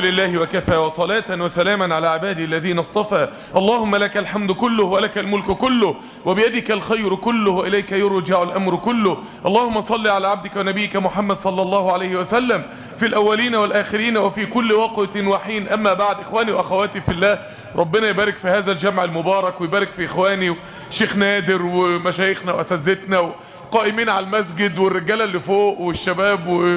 لله وكفى وصلاة وسلاما على عبادي الذين اصطفى اللهم لك الحمد كله ولك الملك كله وبيدك الخير كله وإليك يرجع الأمر كله اللهم صل على عبدك ونبيك محمد صلى الله عليه وسلم في الأولين والآخرين وفي كل وقت وحين أما بعد إخواني وأخواتي في الله ربنا يبارك في هذا الجمع المبارك ويبارك في إخواني وشيخ نادر ومشايخنا وأساتذتنا وقائمين على المسجد والرجالة اللي فوق والشباب و...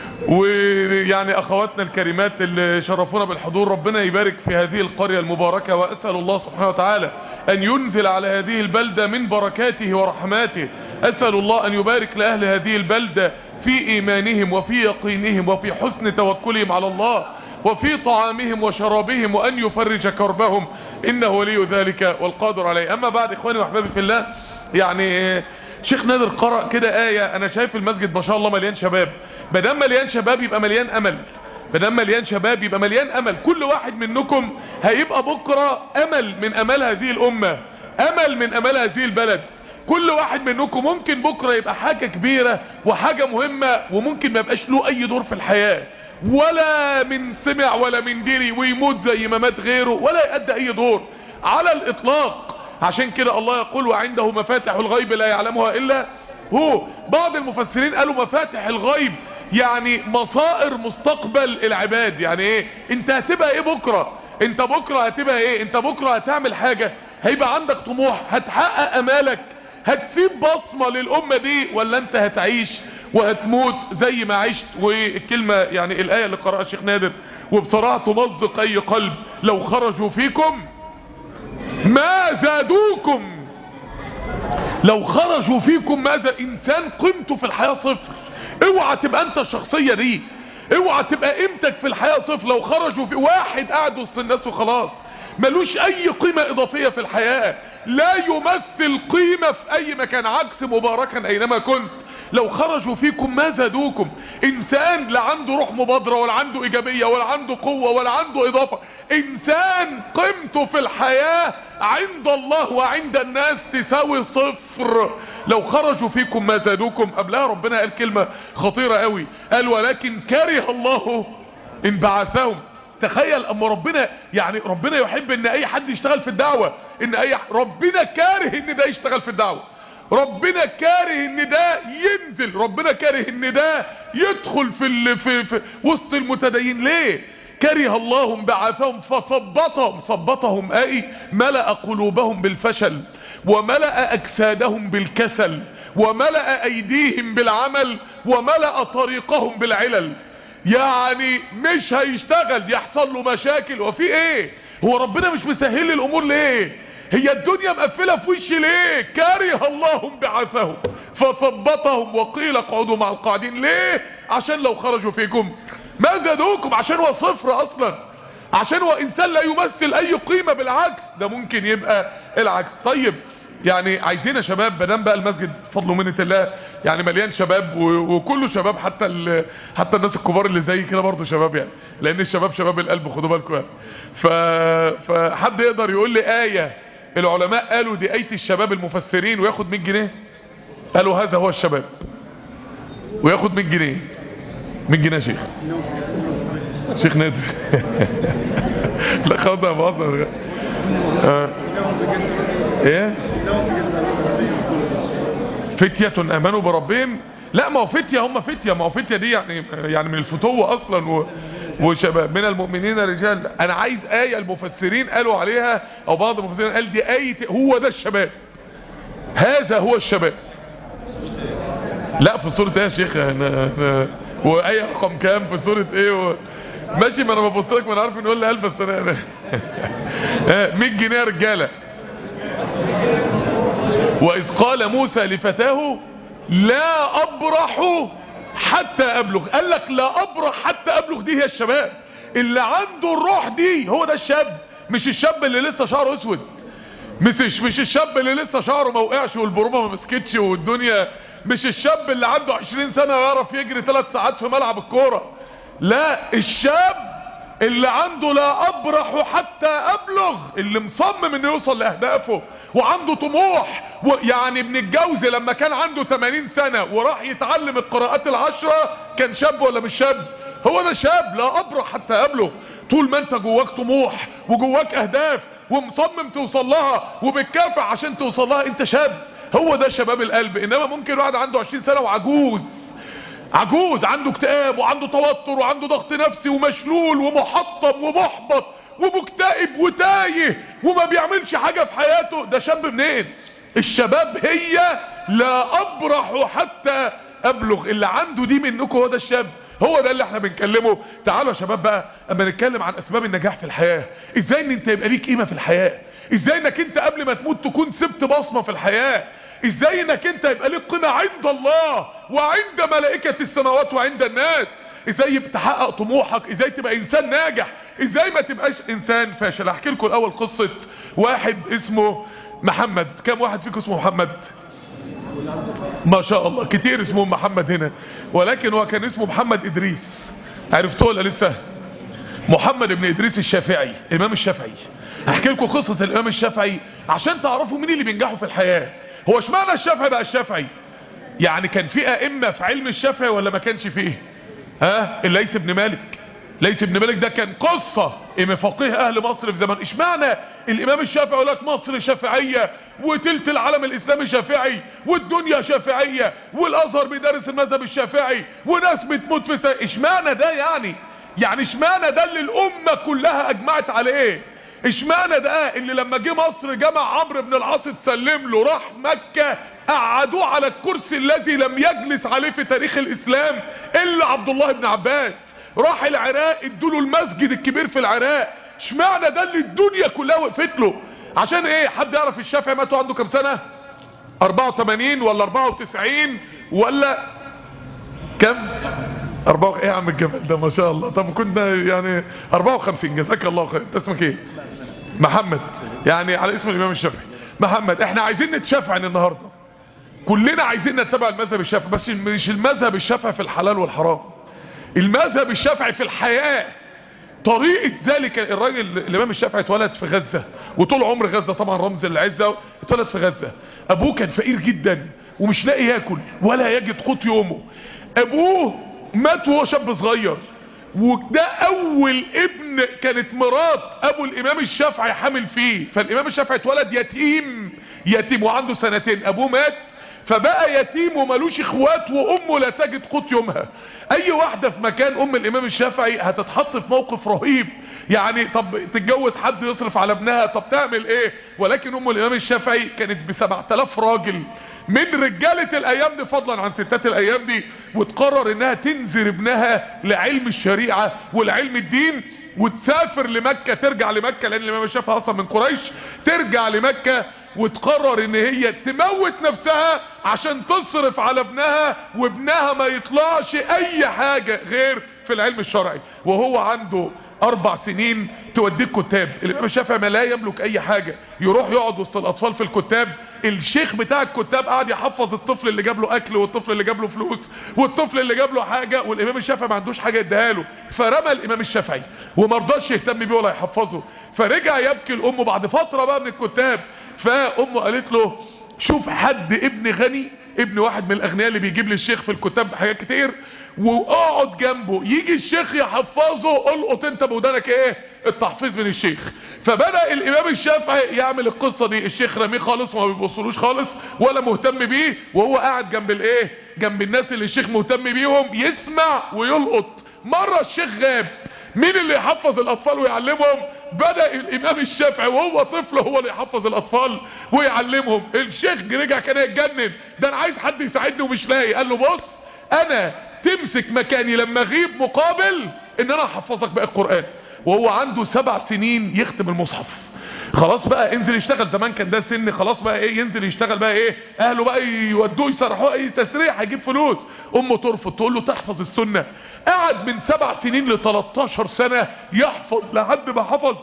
ويعني اخواتنا الكريمات اللي شرفونا بالحضور ربنا يبارك في هذه القرية المباركة واسأل الله سبحانه وتعالى ان ينزل على هذه البلدة من بركاته ورحماته اسأل الله ان يبارك لاهل هذه البلدة في ايمانهم وفي يقينهم وفي حسن توكلهم على الله وفي طعامهم وشرابهم وان يفرج كربهم انه ولي ذلك والقادر عليه اما بعد اخواني واحبابي في الله يعني شيخ نادر قرأ كده آية أنا شايف المسجد ما شاء الله مليان شباب بدل مليان شباب يبقى مليان أمل بدل مليان شباب يبقى مليان أمل كل واحد منكم هيبقى بكرة أمل من أمل هذه الأمة أمل من أمل هذه البلد كل واحد منكم ممكن بكرة يبقى حاجة كبيرة وحاجة مهمة وممكن ما يبقاش له أي دور في الحياة ولا من سمع ولا من دري ويموت زي ما مات غيره ولا يأدي أي دور على الإطلاق عشان كده الله يقول وعنده مفاتح الغيب لا يعلمها إلا هو بعض المفسرين قالوا مفاتح الغيب يعني مصائر مستقبل العباد يعني ايه انت هتبقى ايه بكرة انت بكرة هتبقى ايه انت بكرة هتعمل حاجة هيبقى عندك طموح هتحقق امالك هتسيب بصمة للأمة دي ولا انت هتعيش وهتموت زي ما عشت والكلمة يعني الآية اللي قرأها الشيخ نادر وبصراحة تمزق أي قلب لو خرجوا فيكم ما زادوكم لو خرجوا فيكم ماذا انسان قيمته في الحياة صفر اوعى تبقى انت الشخصية دي اوعى تبقى قيمتك في الحياة صفر لو خرجوا في واحد قاعد وسط الناس وخلاص ملوش اي قيمة اضافية في الحياة لا يمثل قيمة في اي مكان عكس مباركا اينما كنت لو خرجوا فيكم ما زادوكم انسان لا عنده روح مبادرة ولا عنده ايجابية ولا عنده قوة ولا عنده اضافة انسان قيمته في الحياة عند الله وعند الناس تساوي صفر لو خرجوا فيكم ما زادوكم قبلها ربنا قال كلمة خطيرة قوي قال ولكن كره الله ان بعثهم تخيل اما ربنا يعني ربنا يحب ان اي حد يشتغل في الدعوة ان اي ربنا كاره ان ده يشتغل في الدعوة ربنا كاره ان ده ينزل ربنا كاره ان ده يدخل في, ال... في, في وسط المتدين ليه كره الله بعثهم فثبطهم ثبطهم اي ملأ قلوبهم بالفشل وملأ اجسادهم بالكسل وملأ ايديهم بالعمل وملأ طريقهم بالعلل يعني مش هيشتغل يحصل له مشاكل وفي ايه هو ربنا مش مسهل لي الامور ليه هي الدنيا مقفلة في وشي ليه كره الله بعثهم فثبطهم وقيل اقعدوا مع القاعدين ليه عشان لو خرجوا فيكم ما زادوكم عشان هو صفر اصلا عشان هو انسان لا يمثل اي قيمة بالعكس ده ممكن يبقى العكس طيب يعني عايزين يا شباب مدام بقى المسجد فضل ومنة الله يعني مليان شباب وكله شباب حتى حتى الناس الكبار اللي زي كده برضه شباب يعني لان الشباب شباب القلب خدوا بالكم يعني ف... فحد يقدر يقول لي آية العلماء قالوا دي آية الشباب المفسرين وياخد 100 جنيه قالوا هذا هو الشباب وياخد 100 جنيه 100 جنيه يا شيخ شيخ نادر لا خدها بهزر آه. ايه فتية امنوا بربهم لا ما هو فتية هم فتية ما هو فتية دي يعني يعني من الفتوة اصلا و وشباب من المؤمنين رجال انا عايز آية المفسرين قالوا عليها او بعض المفسرين قال دي آية هو ده الشباب هذا هو الشباب لا في سورة ايه يا شيخ انا انا وآية رقم كام في سورة ايه و... ماشي ما انا ببص لك ما انا عارف ان يقول لي بس انا انا 100 جنيه يا رجاله وإذ قال موسى لفتاه لا أبرح حتى أبلغ قال لك لا أبرح حتى أبلغ دي هي الشباب اللي عنده الروح دي هو ده الشاب مش الشاب اللي لسه شعره اسود مش مش الشاب اللي لسه شعره ما وقعش والبرومه ما مسكتش والدنيا مش الشاب اللي عنده 20 سنه ويعرف يجري ثلاث ساعات في ملعب الكوره لا الشاب اللي عنده لا ابرح حتى ابلغ اللي مصمم انه يوصل لاهدافه وعنده طموح يعني ابن الجوزي لما كان عنده 80 سنة وراح يتعلم القراءات العشرة كان شاب ولا مش شاب هو ده شاب لا ابرح حتى قبله طول ما انت جواك طموح وجواك اهداف ومصمم توصل لها وبتكافح عشان توصل لها انت شاب هو ده شباب القلب انما ممكن واحد عنده 20 سنه وعجوز عجوز عنده اكتئاب وعنده توتر وعنده ضغط نفسي ومشلول ومحطم ومحبط ومكتئب وتايه وما بيعملش حاجة في حياته ده شاب منين الشباب هي لا ابرح حتى ابلغ اللي عنده دي منكم هو ده الشاب هو ده اللي احنا بنكلمه تعالوا يا شباب بقى اما نتكلم عن اسباب النجاح في الحياة ازاي ان انت يبقى ليك قيمة في الحياة ازاي انك انت قبل ما تموت تكون سبت بصمة في الحياة ازاي انك انت يبقى ليك قيمة عند الله وعند ملائكة السماوات وعند الناس ازاي تحقق طموحك ازاي تبقى انسان ناجح ازاي ما تبقاش انسان فاشل احكي لكم الاول قصة واحد اسمه محمد كم واحد فيكم اسمه محمد ما شاء الله كتير اسمه محمد هنا ولكن هو كان اسمه محمد ادريس عرفتوه ولا لسه محمد بن ادريس الشافعي الامام الشافعي احكي لكم قصه الامام الشافعي عشان تعرفوا مين اللي بينجحوا في الحياه هو اشمعنى الشافعي بقى الشافعي يعني كان في ائمه في علم الشافعي ولا ما كانش فيه ها الليث بن مالك ليث بن مالك ده كان قصة إمام فقيه أهل مصر في زمان إشمعنى الإمام الشافعي يقول لك مصر شافعية وتلت العالم الإسلامي شافعي والدنيا شافعية والأزهر بيدرس المذهب الشافعي وناس بتموت في سنة إشمعنى ده يعني يعني إشمعنى ده اللي الأمة كلها أجمعت عليه اشمعنى ده اللي لما جه مصر جمع عمرو بن العاص تسلم له راح مكة قعدوه على الكرسي الذي لم يجلس عليه في تاريخ الاسلام الا عبد الله بن عباس راح العراق ادوا له المسجد الكبير في العراق اشمعنى ده اللي الدنيا كلها وقفت له عشان ايه حد يعرف الشافعي ماتوا عنده كام سنه 84 ولا 94 ولا كم أربعة ايه يا عم الجمال ده ما شاء الله طب كنا يعني 54 جزاك الله خير انت اسمك ايه محمد يعني على اسم الامام الشافعي محمد احنا عايزين نتشافعي النهارده كلنا عايزين نتبع المذهب الشافعي بس مش المذهب الشافعي في الحلال والحرام المذهب الشافعي في الحياه طريقة ذلك الراجل الإمام الشافعي اتولد في غزة وطول عمر غزة طبعا رمز العزة اتولد في غزة أبوه كان فقير جدا ومش لاقي ياكل ولا يجد قوت يومه أبوه مات وهو شاب صغير وده اول ابن كانت مرات ابو الامام الشافعي حامل فيه فالامام الشافعي اتولد يتيم يتيم وعنده سنتين ابوه مات فبقى يتيم وملوش اخوات وامه لا تجد قوت يومها اي واحده في مكان ام الامام الشافعي هتتحط في موقف رهيب يعني طب تتجوز حد يصرف على ابنها طب تعمل ايه ولكن ام الامام الشافعي كانت ب 7000 راجل من رجالة الايام دي فضلا عن ستات الايام دي وتقرر انها تنذر ابنها لعلم الشريعة ولعلم الدين وتسافر لمكة ترجع لمكة لان الامام الشافعي اصلا من قريش ترجع لمكة وتقرر ان هي تموت نفسها عشان تصرف على ابنها وابنها ما يطلعش اي حاجة غير في العلم الشرعي وهو عنده اربع سنين توديه الكتاب الامام الشافعي ما لا يملك اي حاجة يروح يقعد وسط الاطفال في الكتاب الشيخ بتاع الكتاب قاعد يحفظ الطفل اللي جاب له اكل والطفل اللي جاب له فلوس والطفل اللي جاب له حاجة والامام الشافعي ما عندوش حاجة يديها له فرمى الامام الشافعي وما رضاش يهتم بيه ولا يحفظه فرجع يبكي لامه بعد فترة بقى من الكتاب فامه قالت له شوف حد ابن غني ابن واحد من الاغنياء اللي بيجيب للشيخ في الكتاب حاجات كتير واقعد جنبه يجي الشيخ يحفظه القط انت بودانك ايه التحفيظ من الشيخ فبدا الامام الشافعي يعمل القصه دي الشيخ راميه خالص وما بيبصلوش خالص ولا مهتم بيه وهو قاعد جنب الايه جنب الناس اللي الشيخ مهتم بيهم يسمع ويلقط مره الشيخ غاب مين اللي يحفظ الاطفال ويعلمهم بدا الامام الشافعي وهو طفل هو اللي يحفظ الاطفال ويعلمهم الشيخ رجع كان يتجنن ده انا عايز حد يساعدني ومش لاقي قال له بص انا تمسك مكاني لما اغيب مقابل ان انا احفظك باقي القران وهو عنده سبع سنين يختم المصحف خلاص بقى انزل يشتغل زمان كان ده سن خلاص بقى ايه ينزل يشتغل بقى ايه اهله بقى يودوه يسرحوه اي تسريح هيجيب فلوس امه ترفض تقول له تحفظ السنه قعد من سبع سنين ل 13 سنه يحفظ لحد ما حفظ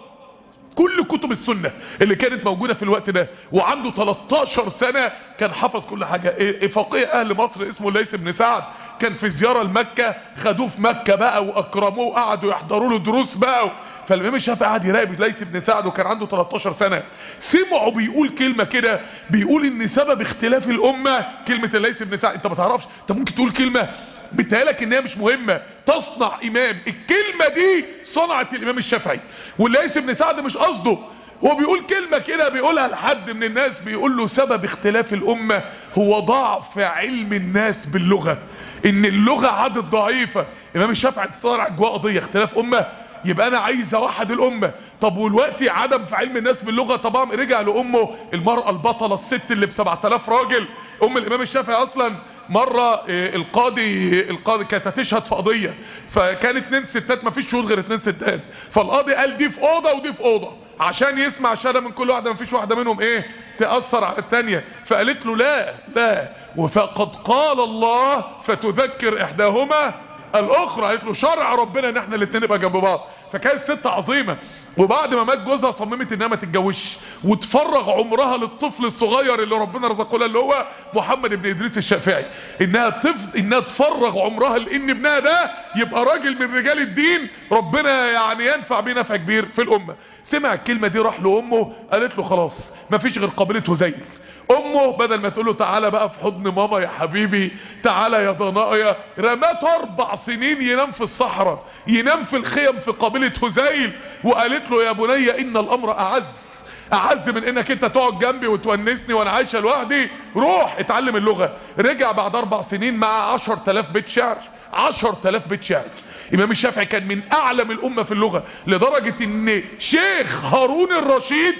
كل كتب السنة اللي كانت موجودة في الوقت ده وعنده 13 سنة كان حفظ كل حاجة إيه فقيه أهل مصر اسمه ليس بن سعد كان في زيارة لمكة خدوه في مكة بقى وأكرموه وقعدوا يحضروا له دروس بقى فالإمام الشافعي قعد يراقب ليس بن سعد وكان عنده 13 سنة سمعوا بيقول كلمة كده بيقول إن سبب اختلاف الأمة كلمة ليس بن سعد أنت ما تعرفش أنت ممكن تقول كلمة بتهيألك ان هي مش مهمه تصنع امام الكلمه دي صنعت الامام الشافعي والليث بن سعد مش قصده هو بيقول كلمة كده بيقولها لحد من الناس بيقول له سبب اختلاف الأمة هو ضعف علم الناس باللغة إن اللغة عادت ضعيفة إمام الشافعي صار جواه قضية اختلاف أمة يبقى انا عايز اوحد الامه طب والوقت عدم في علم الناس باللغه طبعا رجع لامه المراه البطله الست اللي ب 7000 راجل ام الامام الشافعي اصلا مره آه، القاضي القاضي كانت هتشهد في قضيه فكان اتنين ستات ما فيش شهود غير اتنين ستات فالقاضي قال دي في اوضه ودي في اوضه عشان يسمع شهاده من كل واحده ما فيش واحده منهم ايه تاثر على الثانيه فقالت له لا لا وفقد قال الله فتذكر احداهما الاخرى قالت له شرع ربنا ان احنا الاثنين نبقى جنب بعض فكانت ست عظيمه وبعد ما مات جوزها صممت انها ما تتجوزش وتفرغ عمرها للطفل الصغير اللي ربنا رزقه لها اللي هو محمد بن ادريس الشافعي انها تف... انها تفرغ عمرها لان ابنها ده يبقى راجل من رجال الدين ربنا يعني ينفع بيه نفع كبير في الامه سمع الكلمه دي راح لامه قالت له خلاص ما فيش غير قبيله هزيل امه بدل ما تقول له تعالى بقى في حضن ماما يا حبيبي تعالى يا ضنايا رماته اربع سنين ينام في الصحراء ينام في الخيم في قبيله هزيل وقالت له يا بني ان الامر اعز اعز من انك انت تقعد جنبي وتونسني وانا عايشه لوحدي روح اتعلم اللغه رجع بعد اربع سنين مع 10000 بيت شعر 10000 بيت شعر امام الشافعي كان من اعلم الامه في اللغه لدرجه ان شيخ هارون الرشيد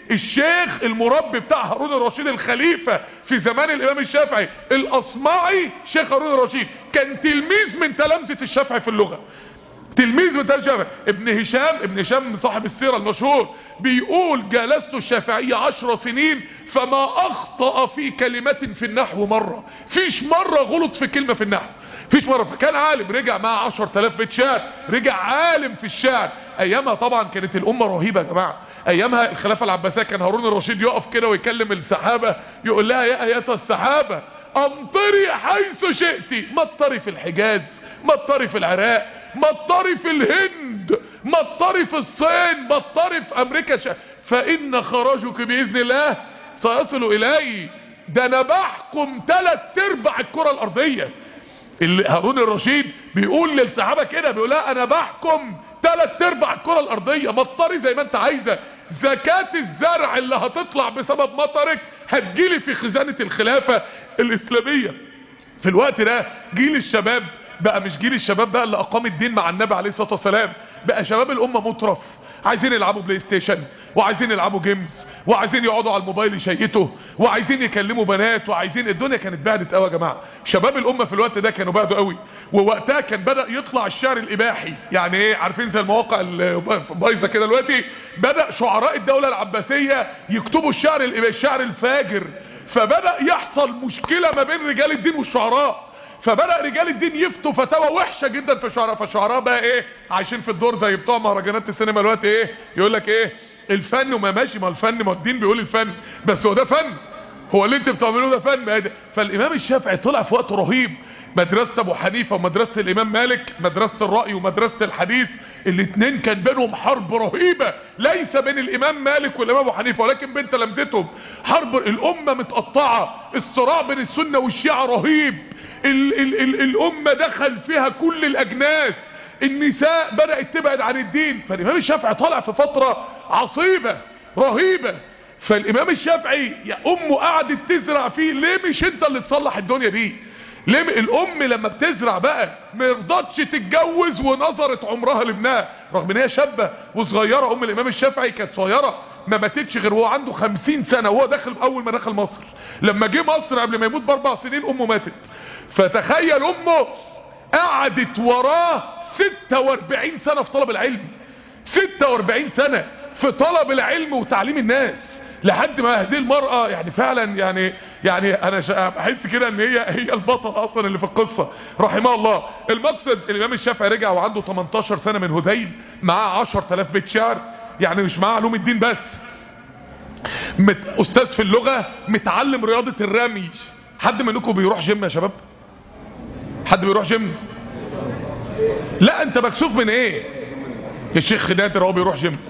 الشيخ المربي بتاع هارون الرشيد الخليفة في زمان الإمام الشافعي الأصمعي شيخ هارون الرشيد كان تلميذ من تلامذة الشافعي في اللغة تلميذ من تلامذة الشافعي ابن هشام ابن هشام صاحب السيرة المشهور بيقول جلست الشافعية عشر سنين فما أخطأ في كلمة في النحو مرة فيش مرة غلط في كلمة في النحو فيش مرة فكان عالم رجع معاه عشر تلاف بيت شعر رجع عالم في الشعر أيامها طبعا كانت الأمة رهيبة يا جماعة ايامها الخلافه العباسيه كان هارون الرشيد يقف كده ويكلم السحابه يقول لها يا ايتها السحابه امطري حيث شئت مطري في الحجاز مطري في العراق مطري في الهند مطري في الصين مطري في امريكا ش... فان خراجك باذن الله سيصل الي ده انا بحكم ثلاث ارباع الكره الارضيه اللي هارون الرشيد بيقول للصحابه كده بيقول لها انا بحكم ثلاث ارباع الكره الارضيه مطري زي ما انت عايزه زكاه الزرع اللي هتطلع بسبب مطرك هتجيلي في خزانه الخلافه الاسلاميه في الوقت ده جيل الشباب بقى مش جيل الشباب بقى اللي اقام الدين مع النبي عليه الصلاه والسلام بقى شباب الامه مطرف عايزين يلعبوا بلاي ستيشن وعايزين يلعبوا جيمز وعايزين يقعدوا على الموبايل يشيتوا وعايزين يكلموا بنات وعايزين الدنيا كانت بعدت قوي يا جماعه شباب الامه في الوقت ده كانوا بعدوا قوي ووقتها كان بدا يطلع الشعر الاباحي يعني ايه عارفين زي المواقع البايظه كده دلوقتي بدا شعراء الدوله العباسيه يكتبوا الشعر الإباحي الشعر الفاجر فبدا يحصل مشكله ما بين رجال الدين والشعراء فبدا رجال الدين يفتوا فتاوى وحشه جدا في الشعراء فالشعراء بقى ايه عايشين في الدور زي بتوع مهرجانات السينما دلوقتي ايه يقول لك ايه الفن وما ماشي ما الفن ما الدين بيقول الفن بس هو ده فن هو اللي انت بتعملوه ده فن ما ده فالامام الشافعي طلع في وقت رهيب مدرسة ابو حنيفة ومدرسة الامام مالك مدرسة الرأي ومدرسة الحديث الاتنين كان بينهم حرب رهيبة ليس بين الامام مالك والامام ابو حنيفة ولكن بين تلامذتهم حرب الامة متقطعة الصراع بين السنة والشيعة رهيب ال ال ال الامة دخل فيها كل الاجناس النساء بدأت تبعد عن الدين فالامام الشافعي طالع في فترة عصيبة رهيبة فالامام الشافعي يا امه قعدت تزرع فيه ليه مش انت اللي تصلح الدنيا دي ليه الام لما بتزرع بقى ما رضتش تتجوز ونظرت عمرها لابنها رغم ان هي شابه وصغيره ام الامام الشافعي كانت صغيره ما ماتتش غير وهو عنده خمسين سنة وهو داخل أول ما دخل مصر لما جه مصر قبل ما يموت بأربع سنين أمه ماتت فتخيل أمه قعدت وراه 46 سنة في طلب العلم 46 سنة في طلب العلم وتعليم الناس لحد ما هذه المرأة يعني فعلا يعني يعني انا شا- بحس كده ان هي هي البطلة اصلا اللي في القصة رحمها الله المقصد الامام الشافعي رجع وعنده 18 سنة من هذيل معاه 10000 بيت شعر يعني مش معاه علوم الدين بس مت... استاذ في اللغة متعلم رياضة الرمي حد منكم بيروح جيم يا شباب حد بيروح جيم لا انت مكسوف من ايه الشيخ نادر هو بيروح جيم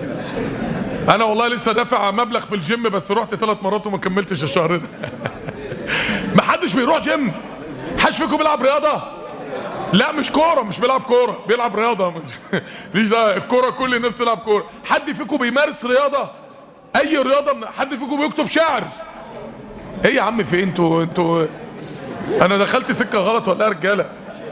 انا والله لسه دافع مبلغ في الجيم بس رحت ثلاث مرات وما كملتش الشهر ده ما حدش بيروح جيم حدش فيكم بيلعب رياضه لا مش كوره مش بيلعب كوره بيلعب رياضه مش- ليش ده الكوره كل الناس تلعب كوره حد فيكم بيمارس رياضه اي رياضه من حد فيكم بيكتب شعر ايه يا عم في إيه؟ انتوا انتوا انا دخلت سكه غلط ولا إيه يا رجاله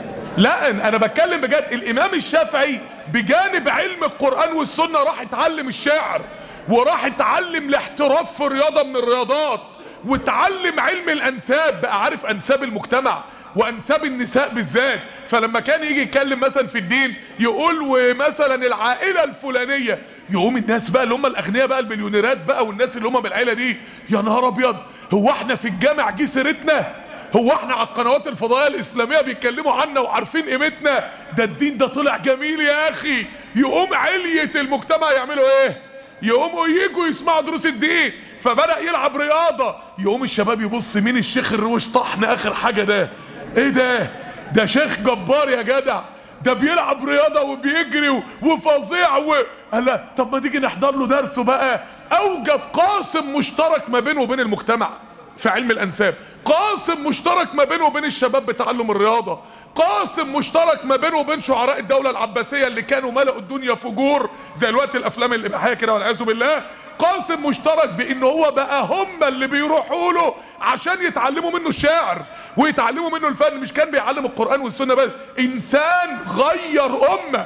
لا انا بتكلم بجد الامام الشافعي بجانب علم القران والسنه راح اتعلم الشعر وراح اتعلم الاحتراف في رياضه من الرياضات واتعلم علم الانساب بقى عارف انساب المجتمع وانساب النساء بالذات فلما كان يجي يتكلم مثلا في الدين يقول ومثلا العائله الفلانيه يقوم الناس بقى اللي هم الاغنياء بقى المليونيرات بقى والناس اللي هم من العيله دي يا نهار ابيض هو احنا في الجامع جه سيرتنا هو احنا على القنوات الفضائيه الاسلاميه بيتكلموا عنا وعارفين قيمتنا ده الدين ده طلع جميل يا اخي يقوم علية المجتمع يعملوا ايه يقوموا يجوا يسمعوا دروس الدين فبدأ يلعب رياضة يقوم الشباب يبص مين الشيخ الروش طحن اخر حاجة ده ايه ده ده شيخ جبار يا جدع ده بيلعب رياضة وبيجري و- وفظيع و... قال لا طب ما تيجي نحضر له درسه بقى اوجد قاسم مشترك ما بينه وبين المجتمع في علم الانساب قاسم مشترك ما بينه وبين الشباب بتعلم الرياضه قاسم مشترك ما بينه وبين شعراء الدوله العباسيه اللي كانوا ملأوا الدنيا فجور زي الوقت الافلام الاباحيه كده والعياذ بالله قاسم مشترك بان هو بقى هم اللي بيروحوا له عشان يتعلموا منه الشعر ويتعلموا منه الفن مش كان بيعلم القران والسنه بس انسان غير امه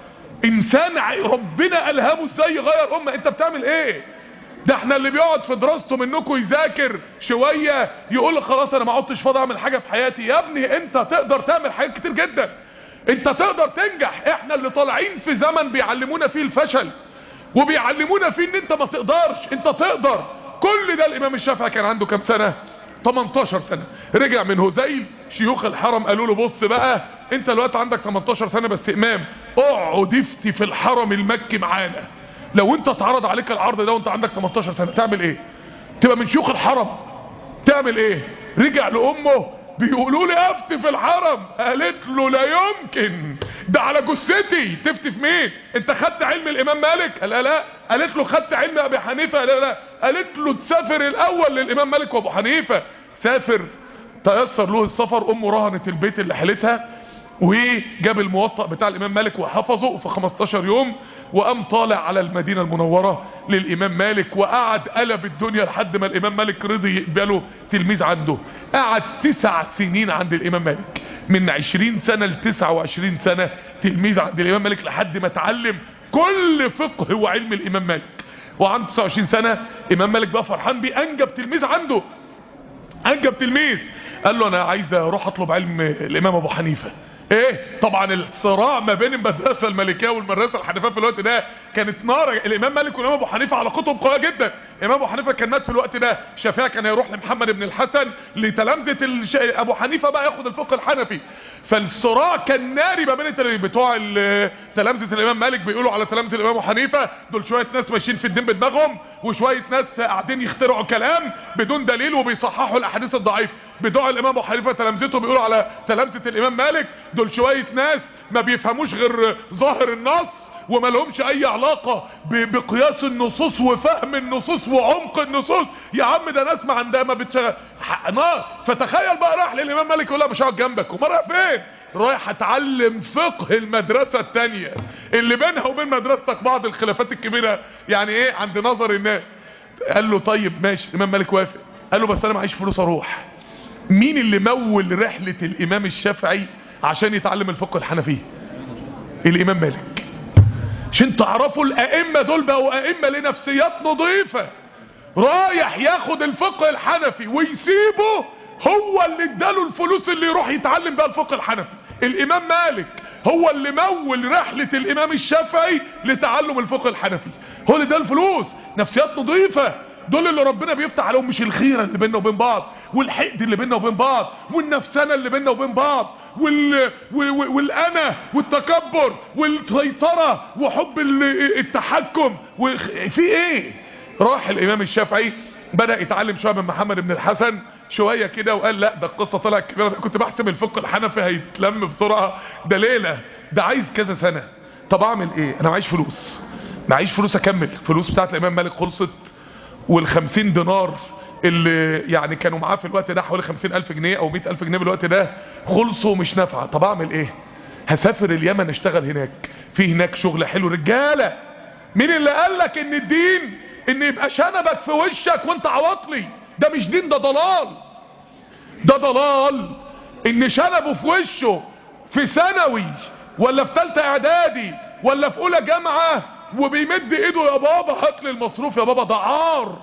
انسان ع- ربنا الهمه ازاي يغير امه انت بتعمل ايه ده احنا اللي بيقعد في دراسته منكم يذاكر شويه يقول خلاص انا ما عدتش فاضي اعمل حاجه في حياتي يا ابني انت تقدر تعمل حاجات كتير جدا انت تقدر تنجح احنا اللي طالعين في زمن بيعلمونا فيه الفشل وبيعلمونا فيه ان انت ما تقدرش انت تقدر كل ده الامام الشافعي كان عنده كام سنه 18 سنه رجع من هذيل شيوخ الحرم قالوا له بص بقى انت دلوقتي عندك 18 سنه بس امام اقعد افتي في الحرم المكي معانا لو انت اتعرض عليك العرض ده وانت عندك 18 سنه تعمل ايه تبقى من شيوخ الحرم تعمل ايه رجع لامه بيقولوا لي افتي في الحرم قالت له لا يمكن ده على جثتي تفتي في مين انت خدت علم الامام مالك قال لا لا قالت له خدت علم ابي حنيفه قال لا لا قالت له تسافر الاول للامام مالك وابو حنيفه سافر تيسر له السفر امه رهنت البيت اللي حلتها وجاب الموطأ بتاع الإمام مالك وحفظه في 15 يوم وقام طالع على المدينة المنورة للإمام مالك وقعد قلب الدنيا لحد ما الإمام مالك رضي يقبله تلميذ عنده قعد تسع سنين عند الإمام مالك من 20 سنة ل 29 سنة تلميذ عند الإمام مالك لحد ما اتعلم كل فقه وعلم الإمام مالك وعنده 29 سنة إمام مالك بقى فرحان بيه أنجب تلميذ عنده انجب تلميذ قال له انا عايز اروح اطلب علم الامام ابو حنيفه ايه طبعا الصراع ما بين المدرسه المالكيه والمدرسه الحنفيه في الوقت ده كانت نار الامام مالك والامام ابو حنيفه علاقتهم قويه جدا الامام ابو حنيفه كان مات في الوقت ده الشافعي كان هيروح لمحمد بن الحسن لتلامذه الش... ابو حنيفه بقى ياخد الفقه الحنفي فالصراع كان ناري ما بين التل- بتوع ال- تلامذه الامام مالك بيقولوا على تلامذه الامام ابو حنيفه دول شويه ناس ماشيين في الدين بدماغهم وشويه ناس قاعدين يخترعوا كلام بدون دليل وبيصححوا الاحاديث الضعيفه بتوع الامام ابو حنيفه تلامذته بيقولوا على تلامذه الامام مالك دول شويه ناس ما بيفهموش غير ظاهر النص وما لهمش اي علاقة ب- بقياس النصوص وفهم النصوص وعمق النصوص يا عم ده ناس ما عندها ما بتشغل ح- نار فتخيل بقى راح للامام مالك يقول له مش هقعد جنبك وما رايح فين رايح اتعلم فقه المدرسة التانية اللي بينها وبين مدرستك بعض الخلافات الكبيرة يعني ايه عند نظر الناس قال له طيب ماشي الامام مالك وافق قال له بس انا معيش فلوس اروح مين اللي مول رحلة الامام الشافعي عشان يتعلم الفقه الحنفي الامام مالك عشان تعرفوا الائمه دول بقوا ائمه لنفسيات نظيفه رايح ياخد الفقه الحنفي ويسيبه هو اللي اداله الفلوس اللي يروح يتعلم بقى الفقه الحنفي الامام مالك هو اللي مول رحله الامام الشافعي لتعلم الفقه الحنفي هو اللي اداله الفلوس نفسيات نظيفه دول اللي ربنا بيفتح عليهم مش الخيره اللي بيننا وبين بعض والحقد اللي بيننا وبين بعض والنفسنه اللي بيننا وبين بعض وال... و- و- والانا والتكبر والسيطره وحب ال- التحكم وخ- في ايه راح الامام الشافعي بدا يتعلم شويه من محمد بن الحسن شويه كده وقال لا ده القصه طلعت كبيره ده كنت بحسب الفقه الحنفي هيتلم بسرعه ده ليله ده عايز كذا سنه طب اعمل ايه انا معيش فلوس معيش فلوس اكمل فلوس بتاعت الامام مالك خلصت والخمسين دينار اللي يعني كانوا معاه في الوقت ده حوالي خمسين ألف جنيه أو مئة ألف جنيه بالوقت ده خلصوا مش نافعة طب أعمل إيه هسافر اليمن اشتغل هناك في هناك شغل حلو رجالة مين اللي قال لك ان الدين ان يبقى شنبك في وشك وانت عواطلي ده مش دين ده ضلال ده ضلال ان شنبه في وشه في ثانوي ولا في ثالثه اعدادي ولا في اولى جامعه وبيمد ايده يا بابا هات لي المصروف يا بابا ده عار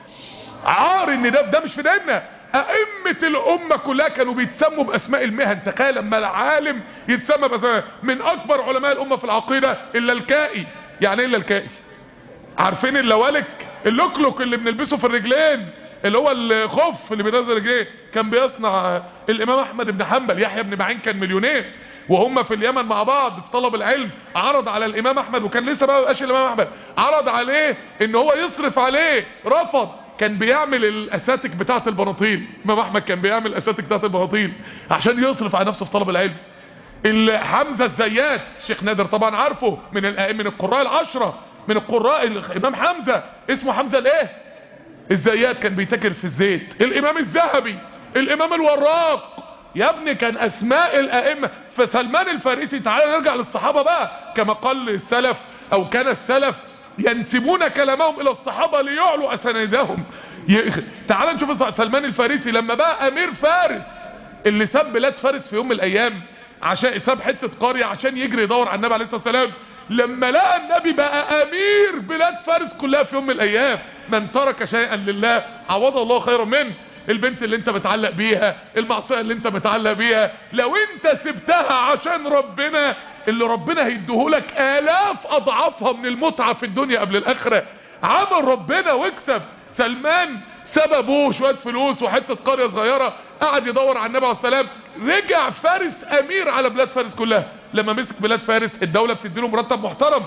عار ان ده ده مش في ديننا أئمة الأمة كلها كانوا بيتسموا بأسماء المهن تخيل لما العالم يتسمى بأسماء من أكبر علماء الأمة في العقيدة إلا الكائي يعني إيه إلا الكائي عارفين اللوالك اللوكلوك اللي بنلبسه في الرجلين اللي هو الخف اللي بينزل رجليه كان بيصنع الامام احمد بن حنبل يحيى بن معين كان مليونير وهم في اليمن مع بعض في طلب العلم عرض على الامام احمد وكان لسه بقى مبقاش الامام احمد عرض عليه ان هو يصرف عليه رفض كان بيعمل الاساتك بتاعه البناطيل الامام احمد كان بيعمل الاساتك بتاعه البناطيل عشان يصرف على نفسه في طلب العلم ال- حمزه الزيات الشيخ نادر طبعا عارفه من الأ- من القراء العشره من القراء الامام حمزه اسمه حمزه الايه الزيات كان بيتاجر في الزيت الامام الذهبي الامام الوراق يا ابني كان اسماء الائمه فسلمان الفارسي تعالى نرجع للصحابه بقى كما قال السلف او كان السلف ينسبون كلامهم الى الصحابه ليعلوا اسانيدهم ي... تعال نشوف الص- سلمان الفارسي لما بقى امير فارس اللي ساب بلاد فارس في يوم من الايام عشان ساب حته قريه عشان يجري يدور على النبي عليه الصلاه والسلام لما لقى النبي بقى امير بلاد فارس كلها في يوم من الايام من ترك شيئا لله عوضه الله خيرا منه البنت اللي انت متعلق بيها المعصيه اللي انت متعلق بيها لو انت سبتها عشان ربنا اللي ربنا هيديهولك الاف اضعافها من المتعه في الدنيا قبل الاخره عمل ربنا واكسب سلمان ساب ابوه شويه فلوس وحته قريه صغيره قعد يدور على النبي عليه السلام رجع فارس امير على بلاد فارس كلها لما مسك بلاد فارس الدوله بتديله مرتب محترم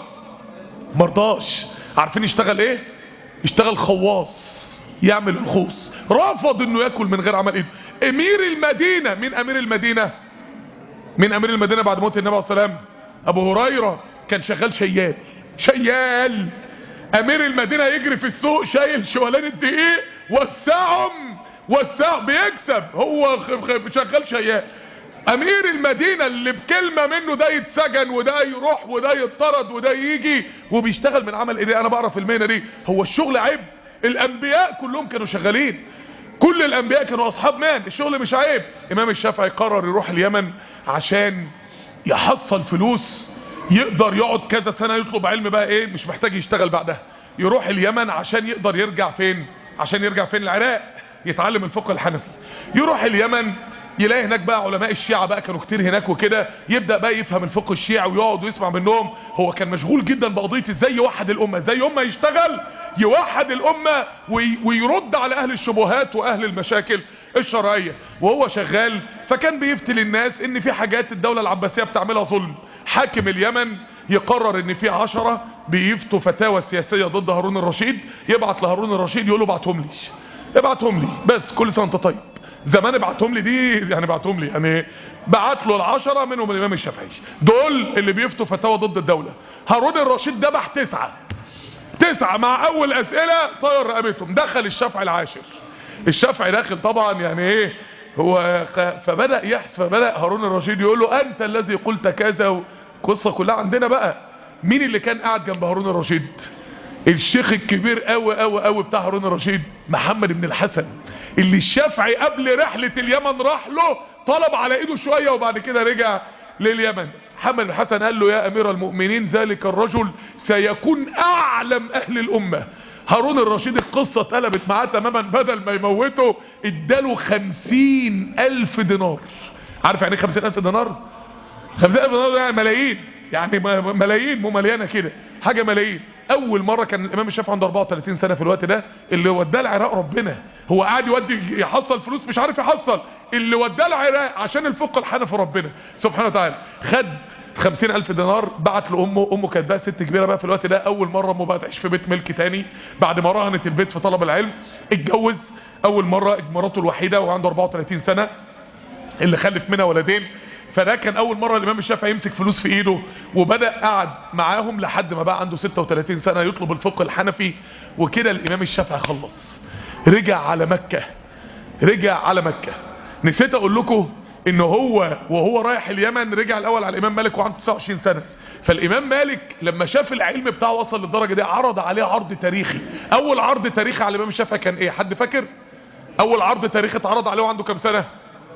مرضاش عارفين يشتغل ايه يشتغل خواص يعمل الخوص رفض انه ياكل من غير عمل ايده امير المدينه مين امير المدينه مين امير المدينه بعد موت النبي عليه الصلاه والسلام ابو هريره كان شغال شيال شيال امير المدينه يجري في السوق شايل شوالين الدقيق وسعهم وسع بيكسب هو خ- خ- شغال شيال امير المدينه اللي بكلمه منه ده يتسجن وده يروح وده يطرد وده يجي وبيشتغل من عمل ايديه انا بعرف المهنه دي هو الشغل عيب الانبياء كلهم كانوا شغالين كل الانبياء كانوا اصحاب مان الشغل مش عيب امام الشافعي قرر يروح اليمن عشان يحصل فلوس يقدر يقعد كذا سنه يطلب علم بقى ايه مش محتاج يشتغل بعدها يروح اليمن عشان يقدر يرجع فين عشان يرجع فين العراق يتعلم الفقه الحنفي يروح اليمن يلاقي هناك بقى علماء الشيعة بقى كانوا كتير هناك وكده يبدأ بقى يفهم الفقه الشيعي ويقعد ويسمع منهم هو كان مشغول جدا بقضية ازاي يوحد الأمة ازاي أمة يشتغل يوحد الأمة وي ويرد على أهل الشبهات وأهل المشاكل الشرعية وهو شغال فكان بيفتي للناس ان في حاجات الدولة العباسية بتعملها ظلم حاكم اليمن يقرر ان في عشرة بيفتوا فتاوى سياسية ضد هارون الرشيد يبعت لهارون الرشيد يقول له ابعتهم لي ابعتهم لي بس كل سنة وانت طيب زمان ابعتهم لي دي يعني ابعتهم لي يعني بعت له العشرة منهم الامام الشافعي دول اللي بيفتوا فتاوى ضد الدولة هارون الرشيد ذبح تسعة تسعة مع اول اسئلة طير رقبتهم دخل الشافعي العاشر الشافعي داخل طبعا يعني ايه هو خ- فبدأ يحس فبدأ هارون الرشيد يقول له انت الذي قلت كذا القصة كلها عندنا بقى مين اللي كان قاعد جنب هارون الرشيد الشيخ الكبير قوي قوي قوي بتاع هارون الرشيد محمد بن الحسن اللي الشافعي قبل رحلة اليمن راح له طلب على ايده شوية وبعد كده رجع لليمن محمد بن الحسن قال له يا امير المؤمنين ذلك الرجل سيكون اعلم اهل الامة هارون الرشيد القصة اتقلبت معاه تماما بدل ما يموته اداله خمسين الف دينار عارف يعني ايه خمسين الف دينار 5000 دينار يعني ملايين يعني م- ملايين مو مليانه كده حاجه ملايين اول مره كان الامام الشافعي عنده 34 سنه في الوقت ده اللي وداه العراق ربنا هو قاعد يودي يحصل فلوس مش عارف يحصل اللي وداه العراق عشان الفقه الحنفي ربنا سبحانه وتعالى خد 50 ألف دينار بعت لأمه أمه كانت بقى ست كبيرة بقى في الوقت ده أول مرة أمه بقى تعيش في بيت ملك تاني بعد ما رهنت البيت في طلب العلم اتجوز أول مرة مراته الوحيدة وعنده 34 سنة اللي خلف منها ولدين فده كان اول مره الامام الشافعي يمسك فلوس في ايده وبدا قعد معاهم لحد ما بقى عنده 36 سنه يطلب الفقه الحنفي وكده الامام الشافعي خلص رجع على مكة رجع على مكة نسيت اقول لكم ان هو وهو رايح اليمن رجع الاول على الامام مالك وعنده 29 سنة فالامام مالك لما شاف العلم بتاعه وصل للدرجة دي عرض عليه عرض تاريخي اول عرض تاريخي على الامام الشافعي كان ايه حد فاكر اول عرض تاريخي اتعرض عليه وعنده كام سنة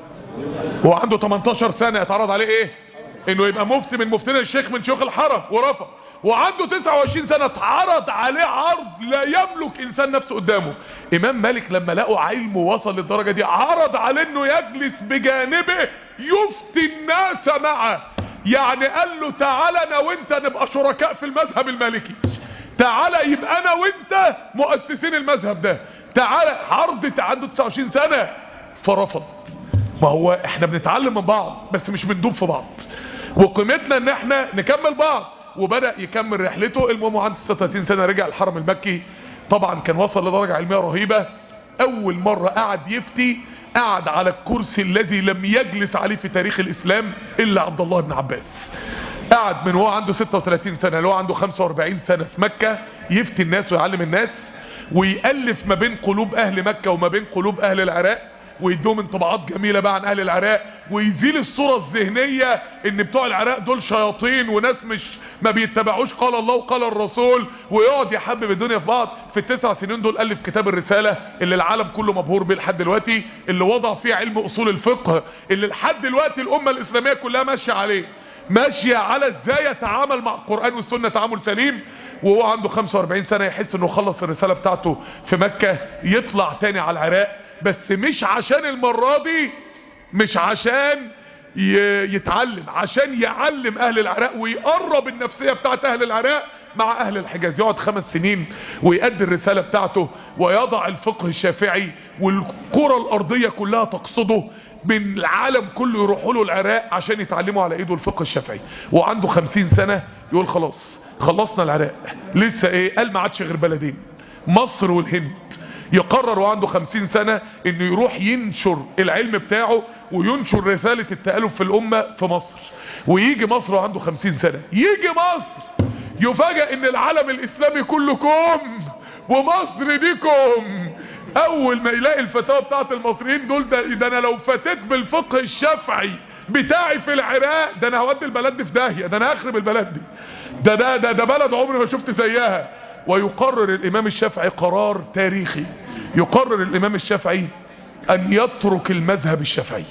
هو عنده 18 سنة اتعرض عليه ايه انه يبقى مفتي من مفتين الشيخ من شيوخ الحرم ورفض وعنده 29 سنة اتعرض عليه عرض لا يملك انسان نفسه قدامه امام مالك لما لقوا علمه وصل للدرجة دي عرض عليه انه يجلس بجانبه يفتي الناس معه يعني قال له تعالى انا وانت نبقى شركاء في المذهب المالكي تعالى يبقى انا وانت مؤسسين المذهب ده تعالى عرض عنده 29 سنة فرفض ما هو احنا بنتعلم من بعض بس مش بندوب في بعض وقيمتنا ان احنا نكمل بعض وبدأ يكمل رحلته المهم عنده 36 سنة رجع الحرم المكي طبعا كان وصل لدرجة علمية رهيبة اول مرة قعد يفتي قعد على الكرسي الذي لم يجلس عليه في تاريخ الاسلام الا عبد الله بن عباس قعد من هو عنده 36 سنة اللي هو عنده 45 سنة في مكة يفتي الناس ويعلم الناس ويألف ما بين قلوب اهل مكة وما بين قلوب اهل العراق ويدوم انطباعات جميلة بقى عن اهل العراق ويزيل الصورة الذهنية ان بتوع العراق دول شياطين وناس مش ما بيتبعوش قال الله وقال الرسول ويقعد يحبب الدنيا في بعض في التسع سنين دول الف كتاب الرسالة اللي العالم كله مبهور بيه لحد دلوقتي اللي وضع فيه علم اصول الفقه اللي لحد دلوقتي الامة الاسلامية كلها ماشية عليه ماشية على ازاي يتعامل مع القرآن والسنة تعامل سليم وهو عنده 45 سنة يحس انه خلص الرسالة بتاعته في مكة يطلع تاني على العراق بس مش عشان المرة دي مش عشان يتعلم عشان يعلم اهل العراق ويقرب النفسية بتاعت اهل العراق مع اهل الحجاز يقعد خمس سنين ويؤدي الرسالة بتاعته ويضع الفقه الشافعي والكرة الارضية كلها تقصده من العالم كله يروحوا له العراق عشان يتعلموا على ايده الفقه الشافعي وعنده خمسين سنة يقول خلاص خلصنا العراق لسه ايه قال ما عادش غير بلدين مصر والهند يقرر وعنده خمسين سنة انه يروح ينشر العلم بتاعه وينشر رسالة التألف في الأمة في مصر ويجي مصر وعنده خمسين سنة يجي مصر يفاجأ ان العالم الإسلامي كله كوم ومصر دي كوم اول ما يلاقي الفتاوى بتاعت المصريين دول ده, ده انا لو فتيت بالفقه الشافعي بتاعي في العراق ده انا هودي البلد دي في داهيه ده انا هخرب البلد دي ده ده ده, ده بلد عمري ما شفت زيها ويقرر الامام الشافعي قرار تاريخي يقرر الامام الشافعي ان يترك المذهب الشافعي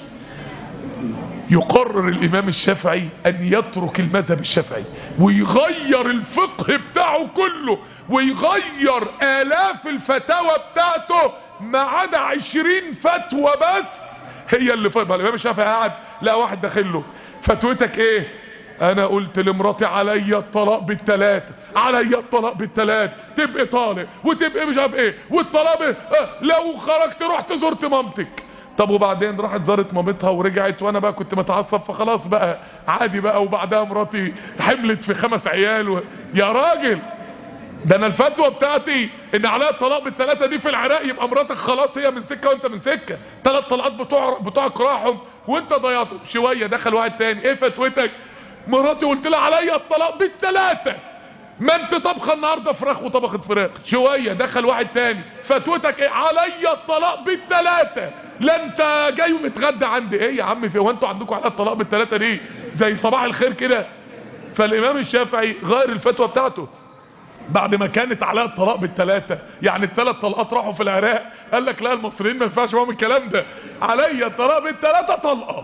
يقرر الامام الشافعي ان يترك المذهب الشافعي ويغير الفقه بتاعه كله ويغير الاف الفتاوى بتاعته ما عدا عشرين فتوى بس هي اللي فاهمه الامام الشافعي قاعد لا واحد داخل له فتوتك ايه انا قلت لمراتي عليا الطلاق بالتلاتة عليا الطلاق بالتلاتة تبقى طالق وتبقى مش عارف ايه والطلاق اه لو خرجت رحت زرت مامتك طب وبعدين راحت زارت مامتها ورجعت وانا بقى كنت متعصب فخلاص بقى عادي بقى وبعدها مراتي حملت في خمس عيال و... يا راجل ده انا الفتوى بتاعتي ان عليها الطلاق بالثلاثه دي في العراق يبقى مراتك خلاص هي من سكه وانت من سكه ثلاث طلقات بتوع بتوعك راحوا وانت ضيعتهم شويه دخل واحد تاني ايه فتوتك مراتي قلت لها عليا الطلاق بالثلاثه ما انت طبخه النهارده فراخ وطبخت فراخ شويه دخل واحد تاني فتوتك ايه عليا الطلاق بالثلاثه لا انت جاي ومتغدى عندي ايه يا عم في هو انتوا عندكم على الطلاق بالثلاثه دي زي صباح الخير كده فالامام الشافعي غير الفتوى بتاعته بعد ما كانت عليها الطلاق بالثلاثه يعني الثلاث طلقات راحوا في العراق قال لك لا المصريين ما ينفعش معاهم الكلام ده عليا الطلاق بالثلاثه طلقه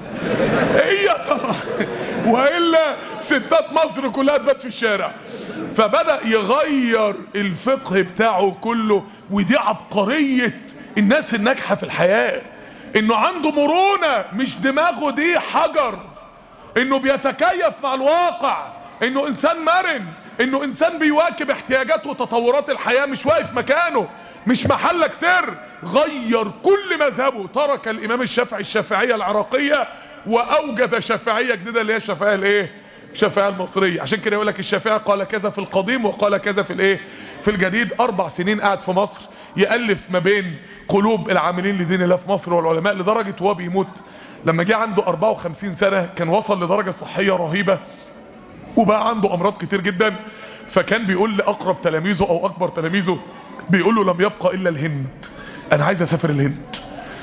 هي طلقه والا ستات مصر كلها تبات في الشارع فبدا يغير الفقه بتاعه كله ودي عبقريه الناس الناجحه في الحياه انه عنده مرونه مش دماغه دي حجر انه بيتكيف مع الواقع انه انسان مرن انه انسان بيواكب احتياجات وتطورات الحياة مش واقف مكانه مش محلك سر غير كل مذهبه ترك الامام الشافعي الشافعية العراقية واوجد شافعية جديدة اللي هي الشافعية الايه الشافعية المصرية عشان كده يقول لك الشافعي قال كذا في القديم وقال كذا في الايه في الجديد اربع سنين قاعد في مصر يألف ما بين قلوب العاملين لدين الله في مصر والعلماء لدرجة وهو بيموت لما جه عنده 54 سنة كان وصل لدرجة صحية رهيبة وبقى عنده امراض كتير جدا فكان بيقول لاقرب تلاميذه او اكبر تلاميذه بيقول له لم يبقى الا الهند انا عايز اسافر الهند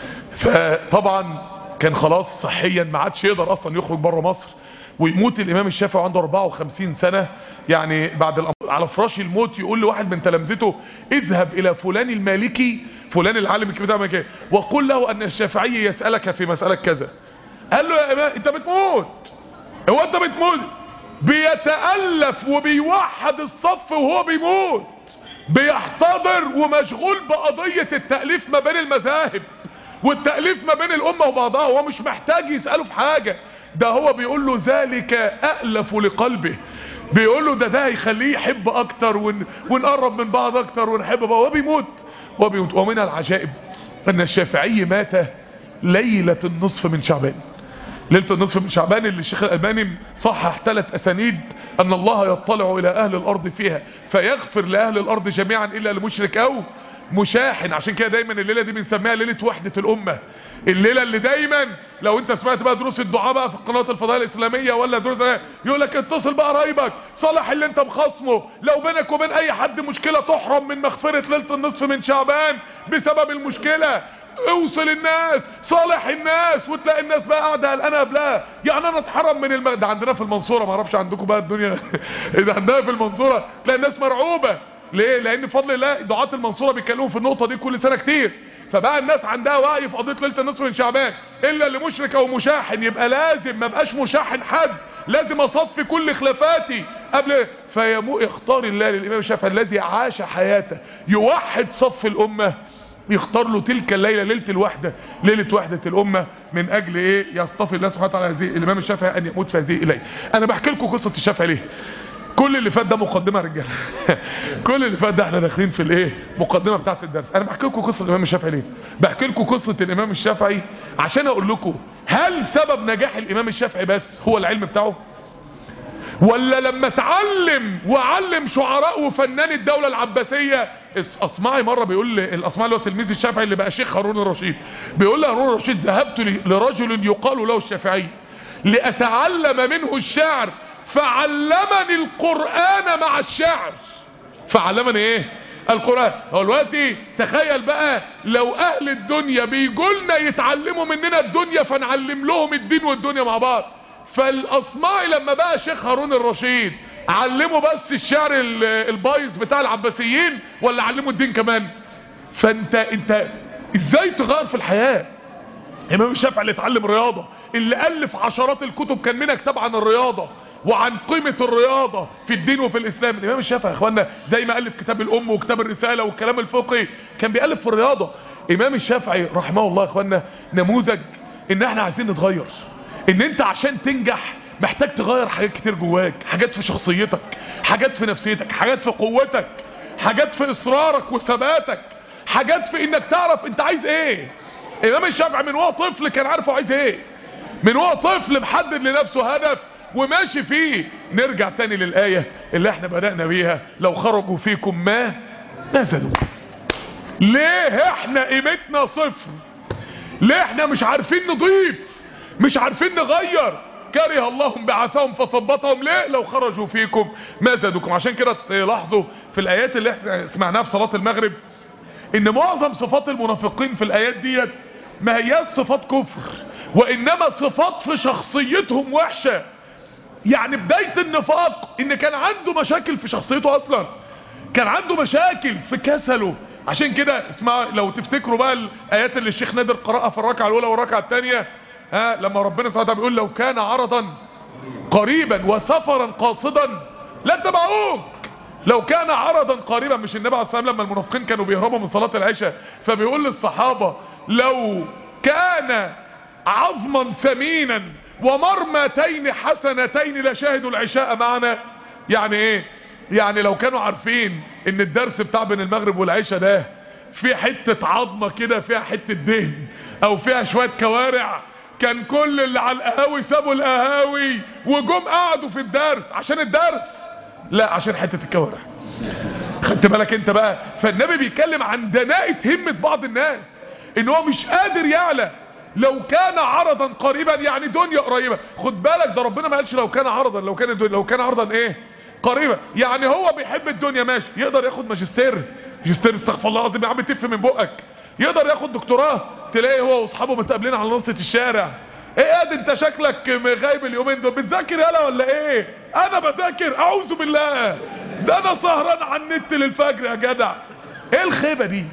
فطبعا كان خلاص صحيا ما عادش يقدر اصلا يخرج بره مصر ويموت الامام الشافعي عنده 54 سنه يعني بعد الأمر على فراش الموت يقول لواحد من تلامذته اذهب الى فلان المالكي فلان العالم الكبير ده مكان وقل له ان الشافعي يسالك في مساله كذا قال له يا امام انت بتموت هو انت بتموت بيتالف وبيوحد الصف وهو بيموت بيحتضر ومشغول بقضيه التاليف ما بين المذاهب والتأليف ما بين الأمة وبعضها هو مش محتاج يسأله في حاجة ده هو بيقول له ذلك أألف لقلبه بيقول له ده ده هيخليه يحب أكتر ون... ونقرب من بعض أكتر ونحب بعض وهو بيموت وهو بيموت ومن العجائب أن الشافعي مات ليلة النصف من شعبان ليلة النصف من شعبان اللي الشيخ الألباني صحح ثلاث أسانيد أن الله يطلع إلى أهل الأرض فيها فيغفر لأهل الأرض جميعا إلا لمشرك أو مشاحن عشان كده دايما الليله دي بنسميها ليله وحده الامه الليله اللي دايما لو انت سمعت بقى دروس الدعاء بقى في القنوات الفضائيه الاسلاميه ولا دروس يقول لك اتصل بقى قرايبك صالح اللي انت مخاصمه لو بينك وبين اي حد مشكله تحرم من مغفره ليله النصف من شعبان بسبب المشكله اوصل الناس صالح الناس وتلاقي الناس بقى قاعده قلقانه قبلها يعني انا اتحرم من الم... ده عندنا في المنصوره ما اعرفش عندكم بقى الدنيا ده عندنا في المنصوره تلاقي الناس مرعوبه ليه؟ لأن بفضل الله دعاة المنصورة بيتكلموا في النقطة دي كل سنة كتير فبقى الناس عندها وعي في قضية ليلة النصف من شعبان إلا اللي مشرك أو مشاحن يبقى لازم ما بقاش مشاحن حد لازم أصفي كل خلافاتي قبل فيمو اختار الله للإمام الشافعي الذي عاش حياته يوحد صف الأمة يختار له تلك الليلة ليلة الوحدة ليلة وحدة الأمة من أجل إيه يصطفي الله سبحانه وتعالى هذه الإمام الشافعي أن يموت في هذه الليلة أنا بحكي لكم قصة الشافعي ليه كل اللي فات ده مقدمه يا رجاله كل اللي فات ده احنا داخلين في الايه مقدمه بتاعه الدرس انا بحكي لكم قصه الامام الشافعي ليه بحكي لكم قصه الامام الشافعي عشان اقول لكم هل سبب نجاح الامام الشافعي بس هو العلم بتاعه ولا لما اتعلم وعلم شعراء وفنان الدوله العباسيه اصمعي مره بيقول الاصمعي اللي هو تلميذ الشافعي اللي بقى شيخ هارون الرشيد بيقول لهارون الرشيد ذهبت لرجل يقال له الشافعي لاتعلم منه الشعر فعلمني القرآن مع الشعر فعلمني ايه القرآن هو دلوقتي تخيل بقى لو اهل الدنيا بيجولنا يتعلموا مننا الدنيا فنعلم لهم الدين والدنيا مع بعض فالاصمعي لما بقى شيخ هارون الرشيد علموا بس الشعر البايظ بتاع العباسيين ولا علموا الدين كمان فانت انت ازاي تغير في الحياه امام الشافعي اللي اتعلم رياضه اللي الف عشرات الكتب كان منها كتاب عن الرياضه وعن قيمة الرياضة في الدين وفي الإسلام الإمام الشافعي يا إخوانا زي ما ألف كتاب الأم وكتاب الرسالة والكلام الفقهي كان بيألف في الرياضة إمام الشافعي رحمه الله يا إخوانا نموذج إن إحنا عايزين نتغير إن أنت عشان تنجح محتاج تغير حاجات كتير جواك حاجات في شخصيتك حاجات في نفسيتك حاجات في قوتك حاجات في إصرارك وثباتك حاجات في إنك تعرف أنت عايز إيه إمام الشافعي من وهو طفل كان عارف هو عايز إيه من وهو طفل محدد لنفسه هدف وماشي فيه نرجع تاني للآية اللي احنا بدأنا بيها لو خرجوا فيكم ما ما زادوا ليه احنا قيمتنا صفر ليه احنا مش عارفين نضيف مش عارفين نغير كره الله بعثهم فثبطهم ليه لو خرجوا فيكم ما زادوكم عشان كده تلاحظوا في الآيات اللي احنا سمعناها في صلاة المغرب ان معظم صفات المنافقين في الآيات ديت ما هي صفات كفر وإنما صفات في شخصيتهم وحشة يعني بداية النفاق ان كان عنده مشاكل في شخصيته اصلا كان عنده مشاكل في كسله عشان كده اسمع لو تفتكروا بقى الايات اللي الشيخ نادر قرأها في الركعة الاولى والركعة الثانية ها لما ربنا سبحانه وتعالى بيقول لو كان عرضا قريبا وسفرا قاصدا لاتبعوك لو كان عرضا قريبا مش النبي عليه الصلاه والسلام لما المنافقين كانوا بيهربوا من صلاه العشاء فبيقول للصحابه لو كان عظما سمينا ومرمتين حسنتين لشاهدوا العشاء معنا يعني ايه يعني لو كانوا عارفين ان الدرس بتاع بين المغرب والعشاء ده في حتة عظمة كده فيها حتة دهن او فيها شوية كوارع كان كل اللي على القهاوي سابوا القهاوي وجم قعدوا في الدرس عشان الدرس لا عشان حتة الكوارع خدت بالك انت بقى فالنبي بيتكلم عن دناءة همة بعض الناس ان هو مش قادر يعلى لو كان عرضا قريبا يعني دنيا قريبه خد بالك ده ربنا ما قالش لو كان عرضا لو كان الدنيا لو كان عرضا ايه قريبا يعني هو بيحب الدنيا ماشي يقدر ياخد ماجستير ماجستير استغفر الله العظيم يا عم تف من بقك يقدر ياخد دكتوراه تلاقي هو واصحابه متقابلين على نصة الشارع ايه يا دي انت شكلك غايب اليومين دول بتذاكر يالا ولا ايه انا بذاكر اعوذ بالله ده انا سهران على النت للفجر يا جدع ايه الخيبه دي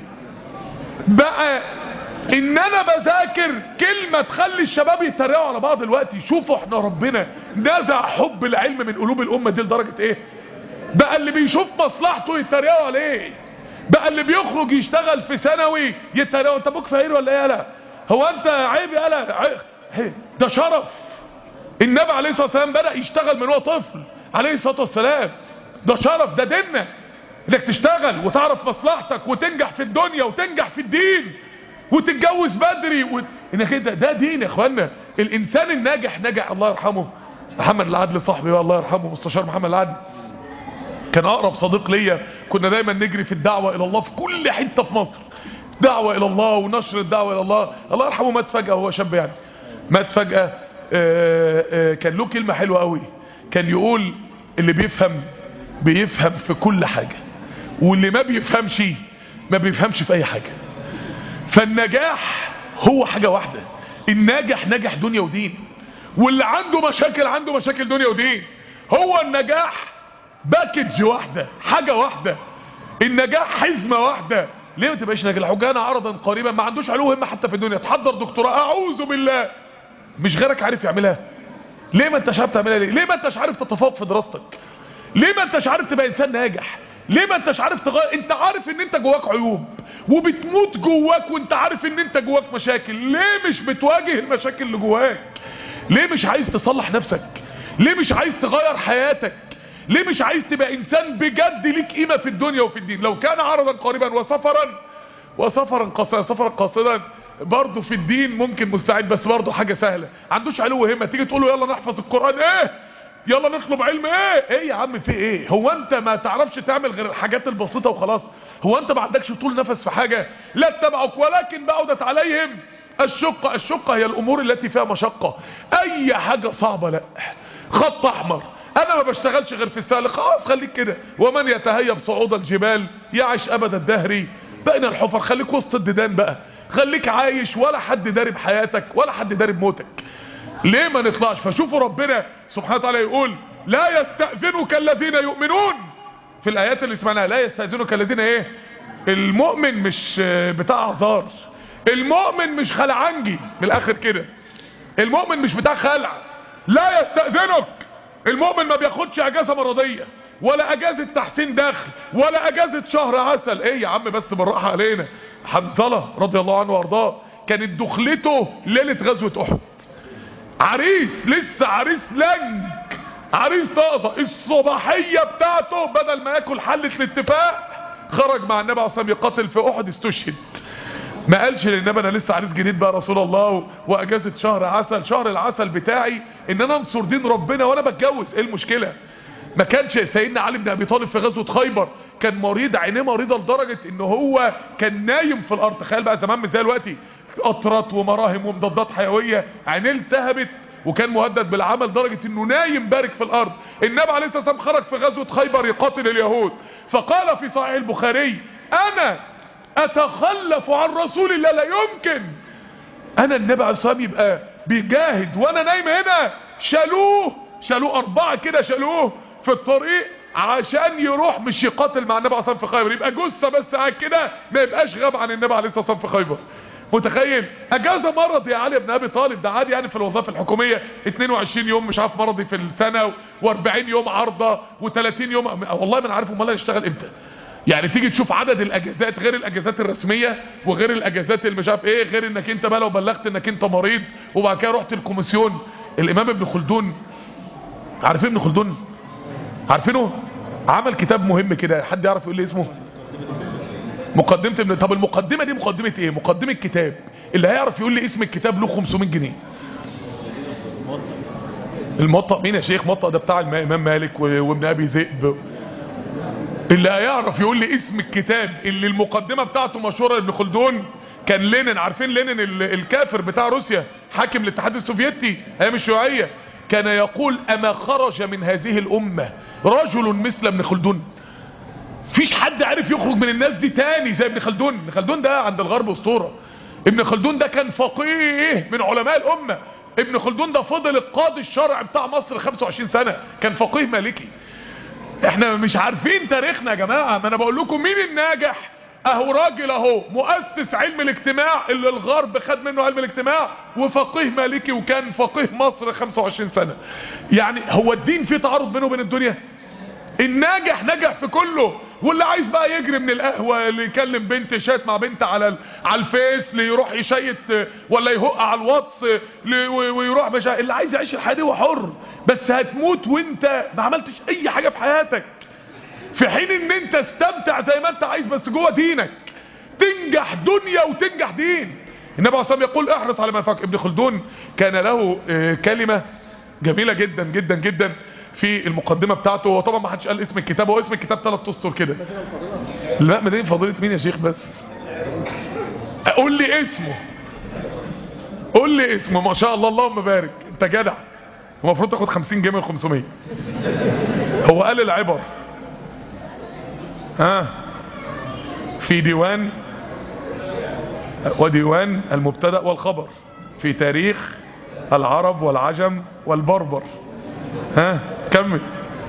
بقى ان انا بذاكر كلمه تخلي الشباب يتريقوا على بعض دلوقتي شوفوا احنا ربنا نزع حب العلم من قلوب الامه دي لدرجه ايه بقى اللي بيشوف مصلحته يتريقوا عليه بقى اللي بيخرج يشتغل في ثانوي يتريقوا انت ابوك فقير ولا ايه يالا هو انت عيب يالا عيب. ده شرف النبي عليه الصلاه والسلام بدا يشتغل من هو طفل عليه الصلاه والسلام ده شرف ده ديننا انك تشتغل وتعرف مصلحتك وتنجح في الدنيا وتنجح في الدين وتتجوز بدري و... انك ده ده دين يا اخوانا الانسان الناجح نجح الله يرحمه محمد العدل صاحبي الله يرحمه مستشار محمد العدل كان اقرب صديق ليا كنا دايما نجري في الدعوه الى الله في كل حته في مصر دعوه الى الله ونشر الدعوه الى الله الله يرحمه مات فجاه وهو شاب يعني مات فجاه آآ آآ كان له كلمه حلوه قوي كان يقول اللي بيفهم بيفهم في كل حاجه واللي ما بيفهمش ما بيفهمش في اي حاجه فالنجاح هو حاجه واحده الناجح نجح دنيا ودين واللي عنده مشاكل عنده مشاكل دنيا ودين هو النجاح باكج واحده حاجه واحده النجاح حزمه واحده ليه ما تبقاش ناجح وجانا عرضا قريبا ما عندوش علوم همه حتى في الدنيا تحضر دكتوراه اعوذ بالله مش غيرك عارف يعملها ليه ما انتش عارف تعملها ليه ليه ما انتش عارف تتفوق في دراستك ليه ما انتش عارف تبقى انسان ناجح ليه ما انتش عارف تغير انت عارف ان انت جواك عيوب وبتموت جواك وانت عارف ان انت جواك مشاكل ليه مش بتواجه المشاكل اللي جواك ليه مش عايز تصلح نفسك ليه مش عايز تغير حياتك ليه مش عايز تبقى انسان بجد ليك قيمه في الدنيا وفي الدين لو كان عرضا قريبا وسفرا وسفرا قصيرا سفرا قاصدا برضه في الدين ممكن مستعد بس برضه حاجه سهله عندوش علو همه تيجي تقول له يلا نحفظ القران ايه يلا نطلب علم ايه ايه يا عم في ايه هو انت ما تعرفش تعمل غير الحاجات البسيطه وخلاص هو انت ما عندكش طول نفس في حاجه لا اتبعك ولكن بعدت عليهم الشقه الشقه هي الامور التي فيها مشقه اي حاجه صعبه لا خط احمر انا ما بشتغلش غير في السهل خلاص خليك كده ومن يتهيب صعود الجبال يعش ابد الدهر بين الحفر خليك وسط الديدان بقى خليك عايش ولا حد داري بحياتك ولا حد داري بموتك ليه ما نطلعش فشوفوا ربنا سبحانه وتعالى يقول لا يستأذنك الذين يؤمنون في الآيات اللي سمعناها لا يستأذنك الذين ايه المؤمن مش بتاع اعذار المؤمن مش خلعنجي من الاخر كده المؤمن مش بتاع خلع لا يستأذنك المؤمن ما بياخدش اجازة مرضية ولا اجازة تحسين دخل ولا اجازة شهر عسل ايه يا عم بس بالراحة علينا حنظلة رضي الله عنه وارضاه كانت دخلته ليلة غزوة احد عريس لسه عريس لنج عريس طازة الصباحية بتاعته بدل ما ياكل حلة الاتفاق خرج مع النبي عليه الصلاة والسلام يقاتل في احد استشهد ما قالش للنبي انا لسه عريس جديد بقى رسول الله واجازه شهر عسل شهر العسل بتاعي ان انا انصر دين ربنا وانا بتجوز ايه المشكله ما كانش سيدنا علي بن ابي طالب في غزوه خيبر كان مريض عينيه مريضه لدرجه ان هو كان نايم في الارض تخيل بقى زمان مش زي دلوقتي قطرات ومراهم ومضادات حيويه عينيه التهبت وكان مهدد بالعمل لدرجه انه نايم بارك في الارض النبي عليه الصلاه والسلام خرج في غزوه خيبر يقاتل اليهود فقال في صحيح البخاري انا اتخلف عن رسول الله لا يمكن انا النبي عليه الصلاه والسلام يبقى بيجاهد وانا نايم هنا شالوه شالوه اربعه كده شالوه في الطريق عشان يروح مش يقاتل مع النبي عليه الصلاه والسلام في خيبر يبقى جثه بس قاعد كده ما يبقاش غاب عن النبي عليه الصلاه والسلام في خيبر متخيل اجازه مرض يا علي بن ابي طالب ده عادي يعني في الوظائف الحكوميه 22 يوم مش عارف مرضي في السنه و40 يوم عارضه و30 يوم والله ما انا عارف امال هنشتغل امتى يعني تيجي تشوف عدد الاجازات غير الاجازات الرسميه وغير الاجازات اللي مش عارف ايه غير انك انت بقى لو بلغت انك انت مريض وبعد كده رحت الكوميسيون الامام ابن خلدون عارفين ابن خلدون عارفينه عمل كتاب مهم كده حد يعرف يقول لي اسمه مقدمة ابن طب المقدمة دي مقدمة ايه مقدمة كتاب اللي هيعرف يقول لي اسم الكتاب له 500 جنيه الموطأ مين يا شيخ موطأ ده بتاع الامام مالك وابن ابي ذئب اللي هيعرف يقول لي اسم الكتاب اللي المقدمة بتاعته مشهورة لابن خلدون كان لينين عارفين لينين الكافر بتاع روسيا حاكم الاتحاد السوفيتي ايام الشيوعية كان يقول اما خرج من هذه الامة رجل مثل ابن خلدون في مفيش حد عارف يخرج من الناس دي تاني زي ابن خلدون ابن خلدون ده عند الغرب اسطوره ابن خلدون ده كان فقيه من علماء الامه ابن خلدون ده فضل القاضي الشرعي بتاع مصر 25 سنه كان فقيه مالكي احنا مش عارفين تاريخنا يا جماعه ما انا بقول لكم مين الناجح اهو راجل اهو مؤسس علم الاجتماع اللي الغرب خد منه علم الاجتماع وفقيه مالكي وكان فقيه مصر 25 سنه يعني هو الدين فيه تعارض بينه وبين الدنيا الناجح نجح في كله واللي عايز بقى يجري من القهوه اللي يكلم بنت شات مع بنت على ال- على الفيس اللي يروح يشيت ولا يهق على الواتس ل- و- ويروح مش اللي عايز يعيش الحياه دي هو حر بس هتموت وانت ما عملتش اي حاجه في حياتك في حين ان انت استمتع زي ما انت عايز بس جوه دينك تنجح دنيا وتنجح دين النبي عليه الصلاه والسلام يقول احرص على ما ينفعك ابن خلدون كان له آه، كلمه جميله جدا جدا جدا في المقدمه بتاعته هو طبعا ما حدش قال اسم الكتاب هو اسم الكتاب ثلاث اسطر كده لا مدينه فضيله مين يا شيخ بس قول لي اسمه قول لي اسمه ما شاء الله اللهم بارك انت جدع المفروض تاخد 50 جنيه من 500 هو قال العبر ها في ديوان وديوان المبتدا والخبر في تاريخ العرب والعجم والبربر ها كمل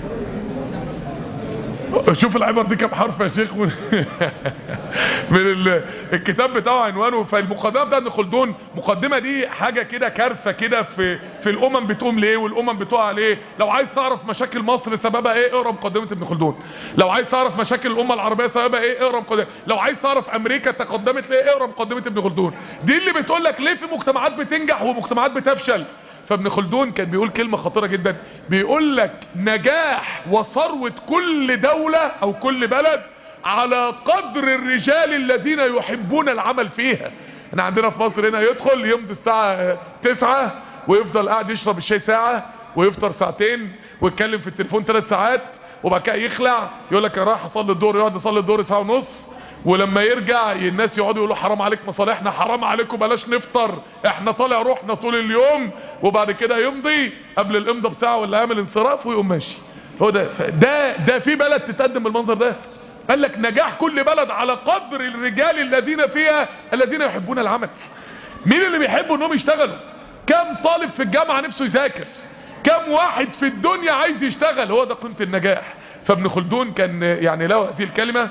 شوف العبر دي كم حرف يا شيخ من, من ال- الكتاب بتاعه عنوانه فالمقدمه بتاعت ابن خلدون مقدمه دي حاجه كده كارثه كده في في الامم بتقوم ليه والامم بتقع ليه لو عايز تعرف مشاكل مصر سببها ايه اقرا مقدمه ابن خلدون لو عايز تعرف مشاكل الامه العربيه سببها ايه اقرا مقدمه لو عايز تعرف امريكا تقدمت ليه اقرا مقدمه ابن خلدون دي اللي بتقول لك ليه في مجتمعات بتنجح ومجتمعات بتفشل فابن خلدون كان بيقول كلمة خطيرة جدا بيقول لك نجاح وثروة كل دولة أو كل بلد على قدر الرجال الذين يحبون العمل فيها احنا عندنا في مصر هنا يدخل يمضي الساعة تسعة ويفضل قاعد يشرب الشاي ساعة ويفطر ساعتين ويتكلم في التليفون ثلاث ساعات وبعد كده يخلع يقول لك انا رايح اصلي الظهر يقعد يصلي الظهر ساعة ونص ولما يرجع الناس يقعدوا يقولوا حرام عليك مصالحنا حرام عليكم بلاش نفطر احنا طالع روحنا طول اليوم وبعد كده يمضي قبل الامضى بساعه ولا يعمل انصراف ويقوم ماشي هو ده ف- ده ده في بلد تتقدم بالمنظر ده قال لك نجاح كل بلد على قدر الرجال الذين فيها الذين يحبون العمل مين اللي بيحبوا انهم يشتغلوا كم طالب في الجامعه نفسه يذاكر كم واحد في الدنيا عايز يشتغل هو ده قيمه النجاح فابن خلدون كان يعني له هذه الكلمه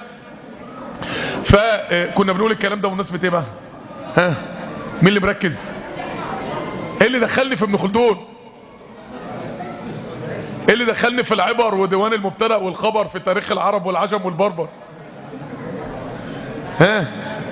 فكنا بنقول الكلام ده بمناسبه ايه بقى؟ ها؟ مين اللي مركز؟ ايه اللي دخلني في ابن خلدون؟ ايه اللي دخلني في العبر وديوان المبتدأ والخبر في تاريخ العرب والعجم والبربر؟ ها؟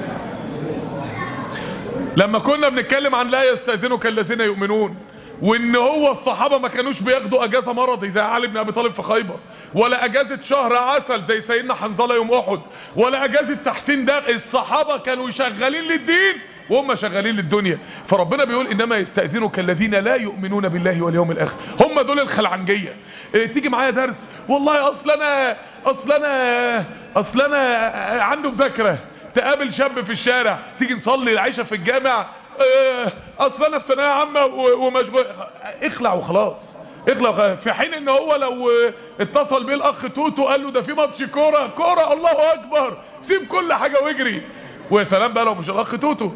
لما كنا بنتكلم عن لا يستأذنك الذين يؤمنون وان هو الصحابه ما كانوش بياخدوا اجازه مرضي زي علي بن ابي طالب في خيبر ولا اجازه شهر عسل زي سيدنا حنظله يوم احد ولا اجازه تحسين ده الصحابه كانوا شغالين للدين وهم شغالين للدنيا فربنا بيقول انما يستاذنك الذين لا يؤمنون بالله واليوم الاخر هم دول الخلعنجيه إيه تيجي معايا درس والله اصل انا اصل انا اصل انا عنده مذاكره تقابل شاب في الشارع تيجي نصلي العشاء في الجامع آه، اصل انا في ثانويه عامه و- ومشغول اخلع وخلاص اخلع وخلاص. في حين ان هو لو آه، اتصل بيه الاخ توتو قال له ده في ماتش كوره كوره الله اكبر سيب كل حاجه واجري ويا سلام بقى لو مش الاخ توتو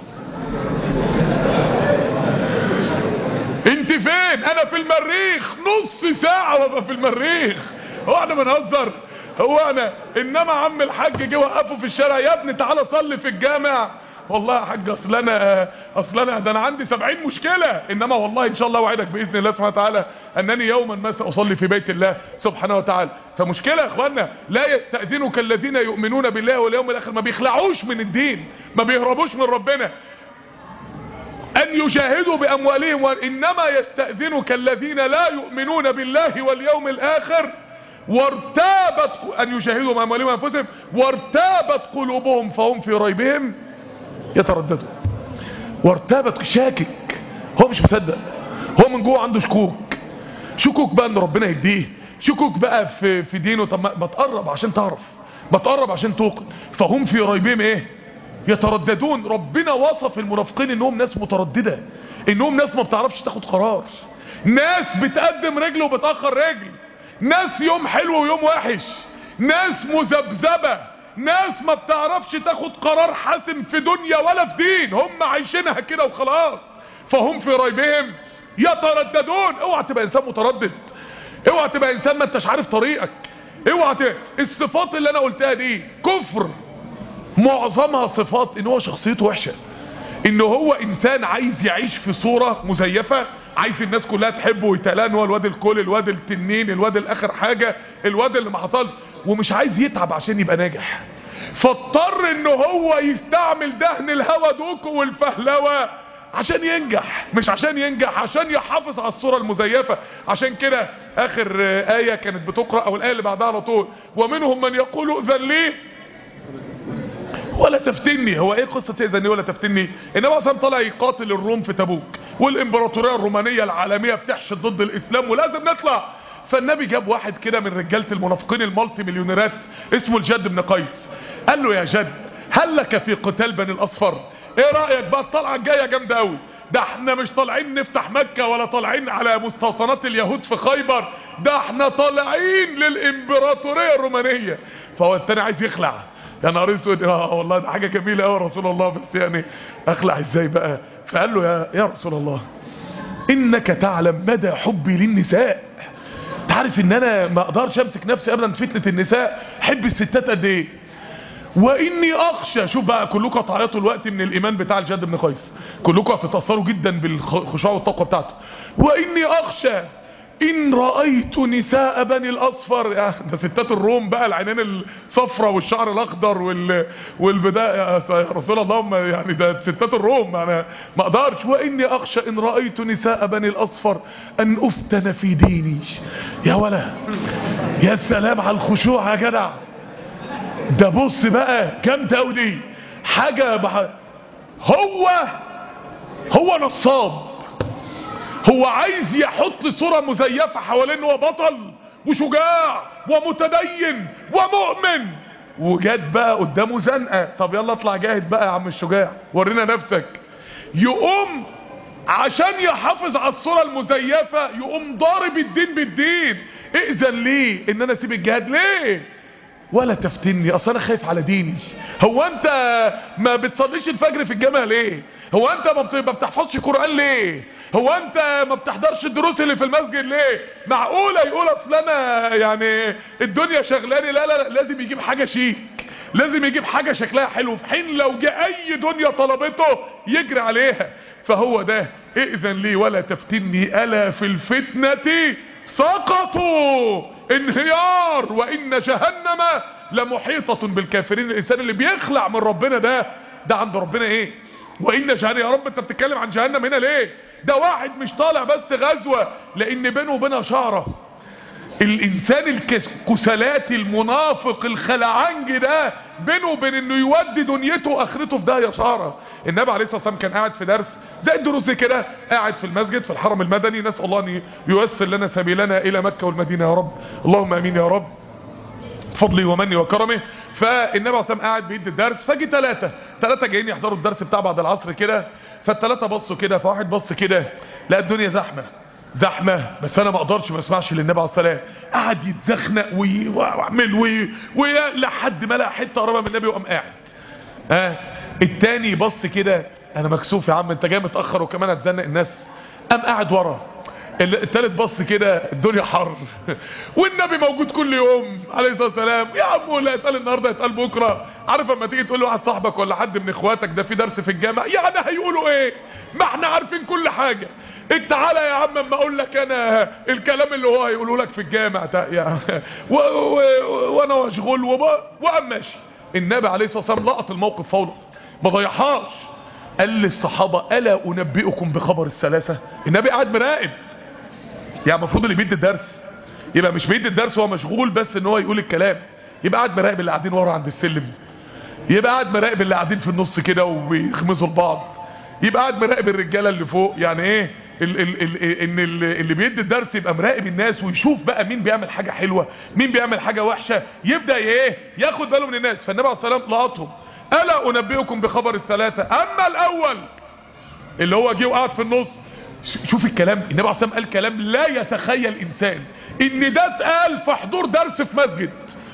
انت فين انا في المريخ نص ساعه وابقى في المريخ هو احنا بنهزر هو انا انما عم الحاج جه وقفه في الشارع يا ابني تعالى صلي في الجامع والله يا حاج اصل انا اصل انا ده انا عندي سبعين مشكله انما والله ان شاء الله اوعدك باذن الله سبحانه وتعالى انني يوما ما ساصلي في بيت الله سبحانه وتعالى فمشكله يا اخوانا لا يستاذنك الذين يؤمنون بالله واليوم الاخر ما بيخلعوش من الدين ما بيهربوش من ربنا أن يجاهدوا بأموالهم وإنما يستأذنك الذين لا يؤمنون بالله واليوم الآخر وارتابت أن يجاهدوا بأموالهم وأنفسهم وارتابت قلوبهم فهم في ريبهم يترددوا وارتابت شاكك هو مش مصدق هو من جوه عنده شكوك شكوك بقى ان ربنا يهديه شكوك بقى في في دينه طب ما ما تقرب عشان تعرف ما تقرب عشان توقن فهم في ريبهم ايه يترددون ربنا وصف المنافقين انهم ناس متردده انهم ناس ما بتعرفش تاخد قرار ناس بتقدم رجل وبتاخر رجل ناس يوم حلو ويوم وحش ناس مذبذبه ناس ما بتعرفش تاخد قرار حاسم في دنيا ولا في دين هم عايشينها كده وخلاص فهم في ريبهم يترددون اوعى تبقى انسان متردد اوعى تبقى انسان ما انتش عارف طريقك اوعى ت... الصفات اللي انا قلتها دي كفر معظمها صفات ان هو شخصيته وحشه ان هو انسان عايز يعيش في صورة مزيفة عايز الناس كلها تحبه ويتقال هو الواد الكل الواد التنين الواد الاخر حاجة الواد اللي ما حصلش ومش عايز يتعب عشان يبقى ناجح فاضطر ان هو يستعمل دهن الهوى دوكو والفهلوة عشان ينجح مش عشان ينجح عشان يحافظ على الصورة المزيفة عشان كده اخر آية كانت بتقرأ او الآية اللي بعدها على طول ومنهم من يقول اذن ليه ولا تفتني هو ايه قصة تأذني ولا تفتني انما اصلا طلع يقاتل الروم في تبوك والامبراطورية الرومانية العالمية بتحشد ضد الاسلام ولازم نطلع فالنبي جاب واحد كده من رجالة المنافقين المالتي مليونيرات اسمه الجد بن قيس قال له يا جد هل لك في قتال بني الاصفر ايه رأيك بقى الطلعة الجاية جامدة قوي ده احنا مش طالعين نفتح مكة ولا طالعين على مستوطنات اليهود في خيبر ده احنا طالعين للامبراطورية الرومانية فهو التاني عايز يخلع يا نهار اسود اه والله ده حاجه جميله قوي رسول الله بس يعني اخلع ازاي بقى فقال له يا يا رسول الله انك تعلم مدى حبي للنساء تعرف ان انا ما اقدرش امسك نفسي ابدا في فتنه النساء حب الستات قد ايه واني اخشى شوف بقى كلكم هتعيطوا الوقت من الايمان بتاع الجد بن قيس كلكم هتتاثروا جدا بالخشوع والتقوى بتاعته واني اخشى ان رأيت نساء بني الاصفر يا ده ستات الروم بقى العينين الصفرة والشعر الاخضر وال والبداية يا رسول الله ما يعني ده ستات الروم انا ما اقدرش واني اخشى ان رأيت نساء بني الاصفر ان افتن في ديني يا ولا يا سلام على الخشوع يا جدع ده بص بقى كام دي حاجة بح... هو هو نصاب هو عايز يحط صورة مزيفة حوالين هو بطل وشجاع ومتدين ومؤمن وجات بقى قدامه زنقة طب يلا اطلع جاهد بقى يا عم الشجاع ورينا نفسك يقوم عشان يحافظ على الصورة المزيفة يقوم ضارب الدين بالدين ائذن ليه ان انا اسيب الجهاد ليه ولا تفتني اصل انا خايف على ديني هو انت ما بتصليش الفجر في الجامع ليه هو انت ما بتحفظش قران ليه هو انت ما بتحضرش الدروس اللي في المسجد ليه معقوله يقول اصل انا يعني الدنيا شغلاني لا لا, لا لازم يجيب حاجه شيك لازم يجيب حاجه شكلها حلو في حين لو جه اي دنيا طلبته يجري عليها فهو ده ائذن لي ولا تفتني الا في الفتنه سقطوا انهيار وان جهنم لمحيطة بالكافرين الانسان اللي بيخلع من ربنا ده ده عند ربنا ايه وان جهنم يا رب انت بتتكلم عن جهنم هنا ليه ده واحد مش طالع بس غزوة لان بينه وبينها شعرة الانسان الكسلات المنافق الخلعنج ده بينه وبين انه يودي دنيته واخرته في داهيه شعره النبي عليه الصلاه والسلام كان قاعد في درس زي الدروس كده قاعد في المسجد في الحرم المدني نسال الله ان ييسر لنا سبيلنا الى مكه والمدينه يا رب اللهم امين يا رب فضلي ومني وكرمه فالنبي عليه الصلاه قاعد بيدي الدرس فجي ثلاثه ثلاثه جايين يحضروا الدرس بتاع بعد العصر كده فالثلاثه بصوا كده فواحد بص كده لقى الدنيا زحمه زحمه بس انا ما اقدرش ما اسمعش للنبي عليه الصلاه قعد يتزخنق ويعمل وي لحد ما لقى حته قريبه من النبي وقام قاعد اه التاني بص كده انا مكسوف يا عم انت جاي متاخر وكمان هتزنق الناس قام قاعد ورا التالت بص كده الدنيا حر والنبي موجود كل يوم عليه الصلاه والسلام يا عم لا يتقال النهارده يتقال بكره عارف اما تيجي تقول لواحد صاحبك ولا حد من اخواتك ده في درس في الجامع يعني هيقولوا ايه ما احنا عارفين كل حاجه انت تعالى يا عم اما اقول لك انا الكلام اللي هو هيقوله لك في الجامع ده يا و... و... وانا مشغول وقام ماشي النبي عليه الصلاه والسلام لقط الموقف فورا ما ضيعهاش قال للصحابه الا انبئكم بخبر الثلاثه النبي قاعد مراقب يعني المفروض اللي بيدي الدرس يبقى مش بيدي الدرس هو مشغول بس ان هو يقول الكلام يبقى قاعد مراقب اللي قاعدين ورا عند السلم يبقى قاعد مراقب اللي قاعدين في النص كده وبيخمزوا لبعض يبقى قاعد مراقب الرجاله اللي فوق يعني ايه ال ال ال ان اللي بيدي الدرس يبقى مراقب الناس ويشوف بقى مين بيعمل حاجه حلوه مين بيعمل حاجه وحشه يبدا ايه ياخد باله من الناس فالنبي عليه الصلاه والسلام لقطهم الا انبئكم بخبر الثلاثه اما الاول اللي هو جه وقعد في النص شوف الكلام النبي عليه الصلاه قال كلام لا يتخيل انسان ان ده اتقال في حضور درس في مسجد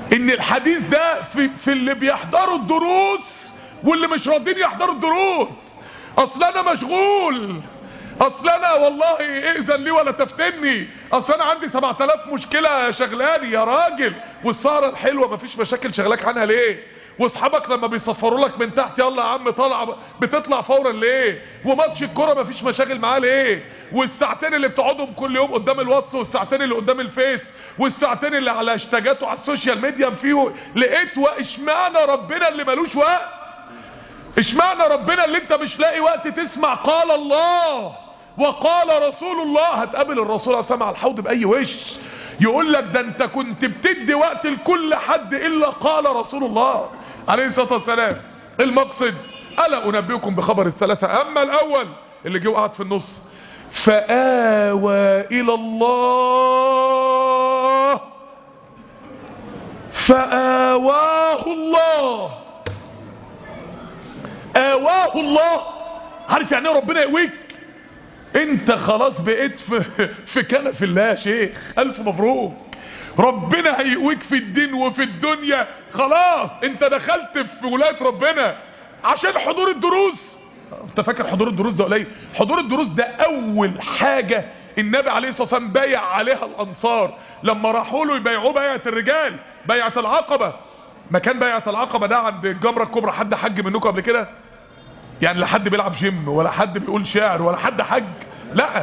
ان الحديث ده في, في اللي بيحضروا الدروس واللي مش راضيين يحضروا الدروس اصل انا مشغول اصل انا والله ائذن لي ولا تفتني اصل انا عندي 7000 مشكله شغلاني يا راجل والسهره الحلوه مفيش مشاكل شغلاك عنها ليه واصحابك لما بيصفروا لك من تحت يلا يا عم طالع بتطلع فورا ليه وماتش الكوره مفيش مشاكل معاه ليه والساعتين اللي بتقعدهم كل يوم قدام الواتس والساعتين اللي قدام الفيس والساعتين اللي على هاشتاجات وعلى السوشيال ميديا فيه لقيت اشمعنى ربنا اللي ملوش وقت اشمعنى ربنا اللي انت مش لاقي وقت تسمع قال الله وقال رسول الله هتقابل الرسول عليه الصلاه على الحوض باي وش يقول لك ده انت كنت بتدي وقت لكل حد الا قال رسول الله عليه الصلاه والسلام المقصد الا انبئكم بخبر الثلاثه اما الاول اللي جه وقعد في النص فآوى الى الله فآواه الله آواه الله عارف يعني ايه ربنا يقويك انت خلاص بقيت في في كنف الله يا شيخ الف مبروك ربنا هيقويك في الدين وفي الدنيا خلاص انت دخلت في ولايه ربنا عشان حضور الدروس انت فاكر حضور الدروس ده قليل حضور الدروس ده اول حاجه النبي عليه الصلاه والسلام بايع عليها الانصار لما راحوا له يبايعوه بيعه الرجال بيعه العقبه مكان بيعه العقبه ده عند الجمره الكبرى حد حج منكم قبل كده يعني لا حد بيلعب جيم ولا حد بيقول شعر ولا حد حج لا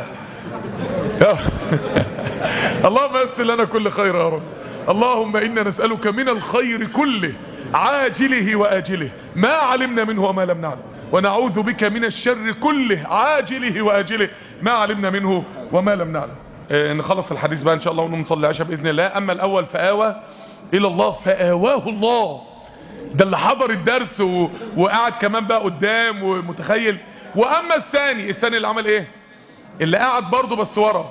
اللهم يسر لنا كل خير يا رب اللهم انا نسالك من الخير كله عاجله واجله ما علمنا منه وما لم نعلم ونعوذ بك من الشر كله عاجله واجله ما علمنا منه وما لم نعلم آه نخلص الحديث بقى ان شاء الله ونقوم نصلي عشاء باذن الله اما الاول فاوى الى الله فاواه الله ده اللي حضر الدرس و... وقعد كمان بقى قدام ومتخيل واما الثاني الثاني اللي عمل ايه اللي قعد برضه بس ورا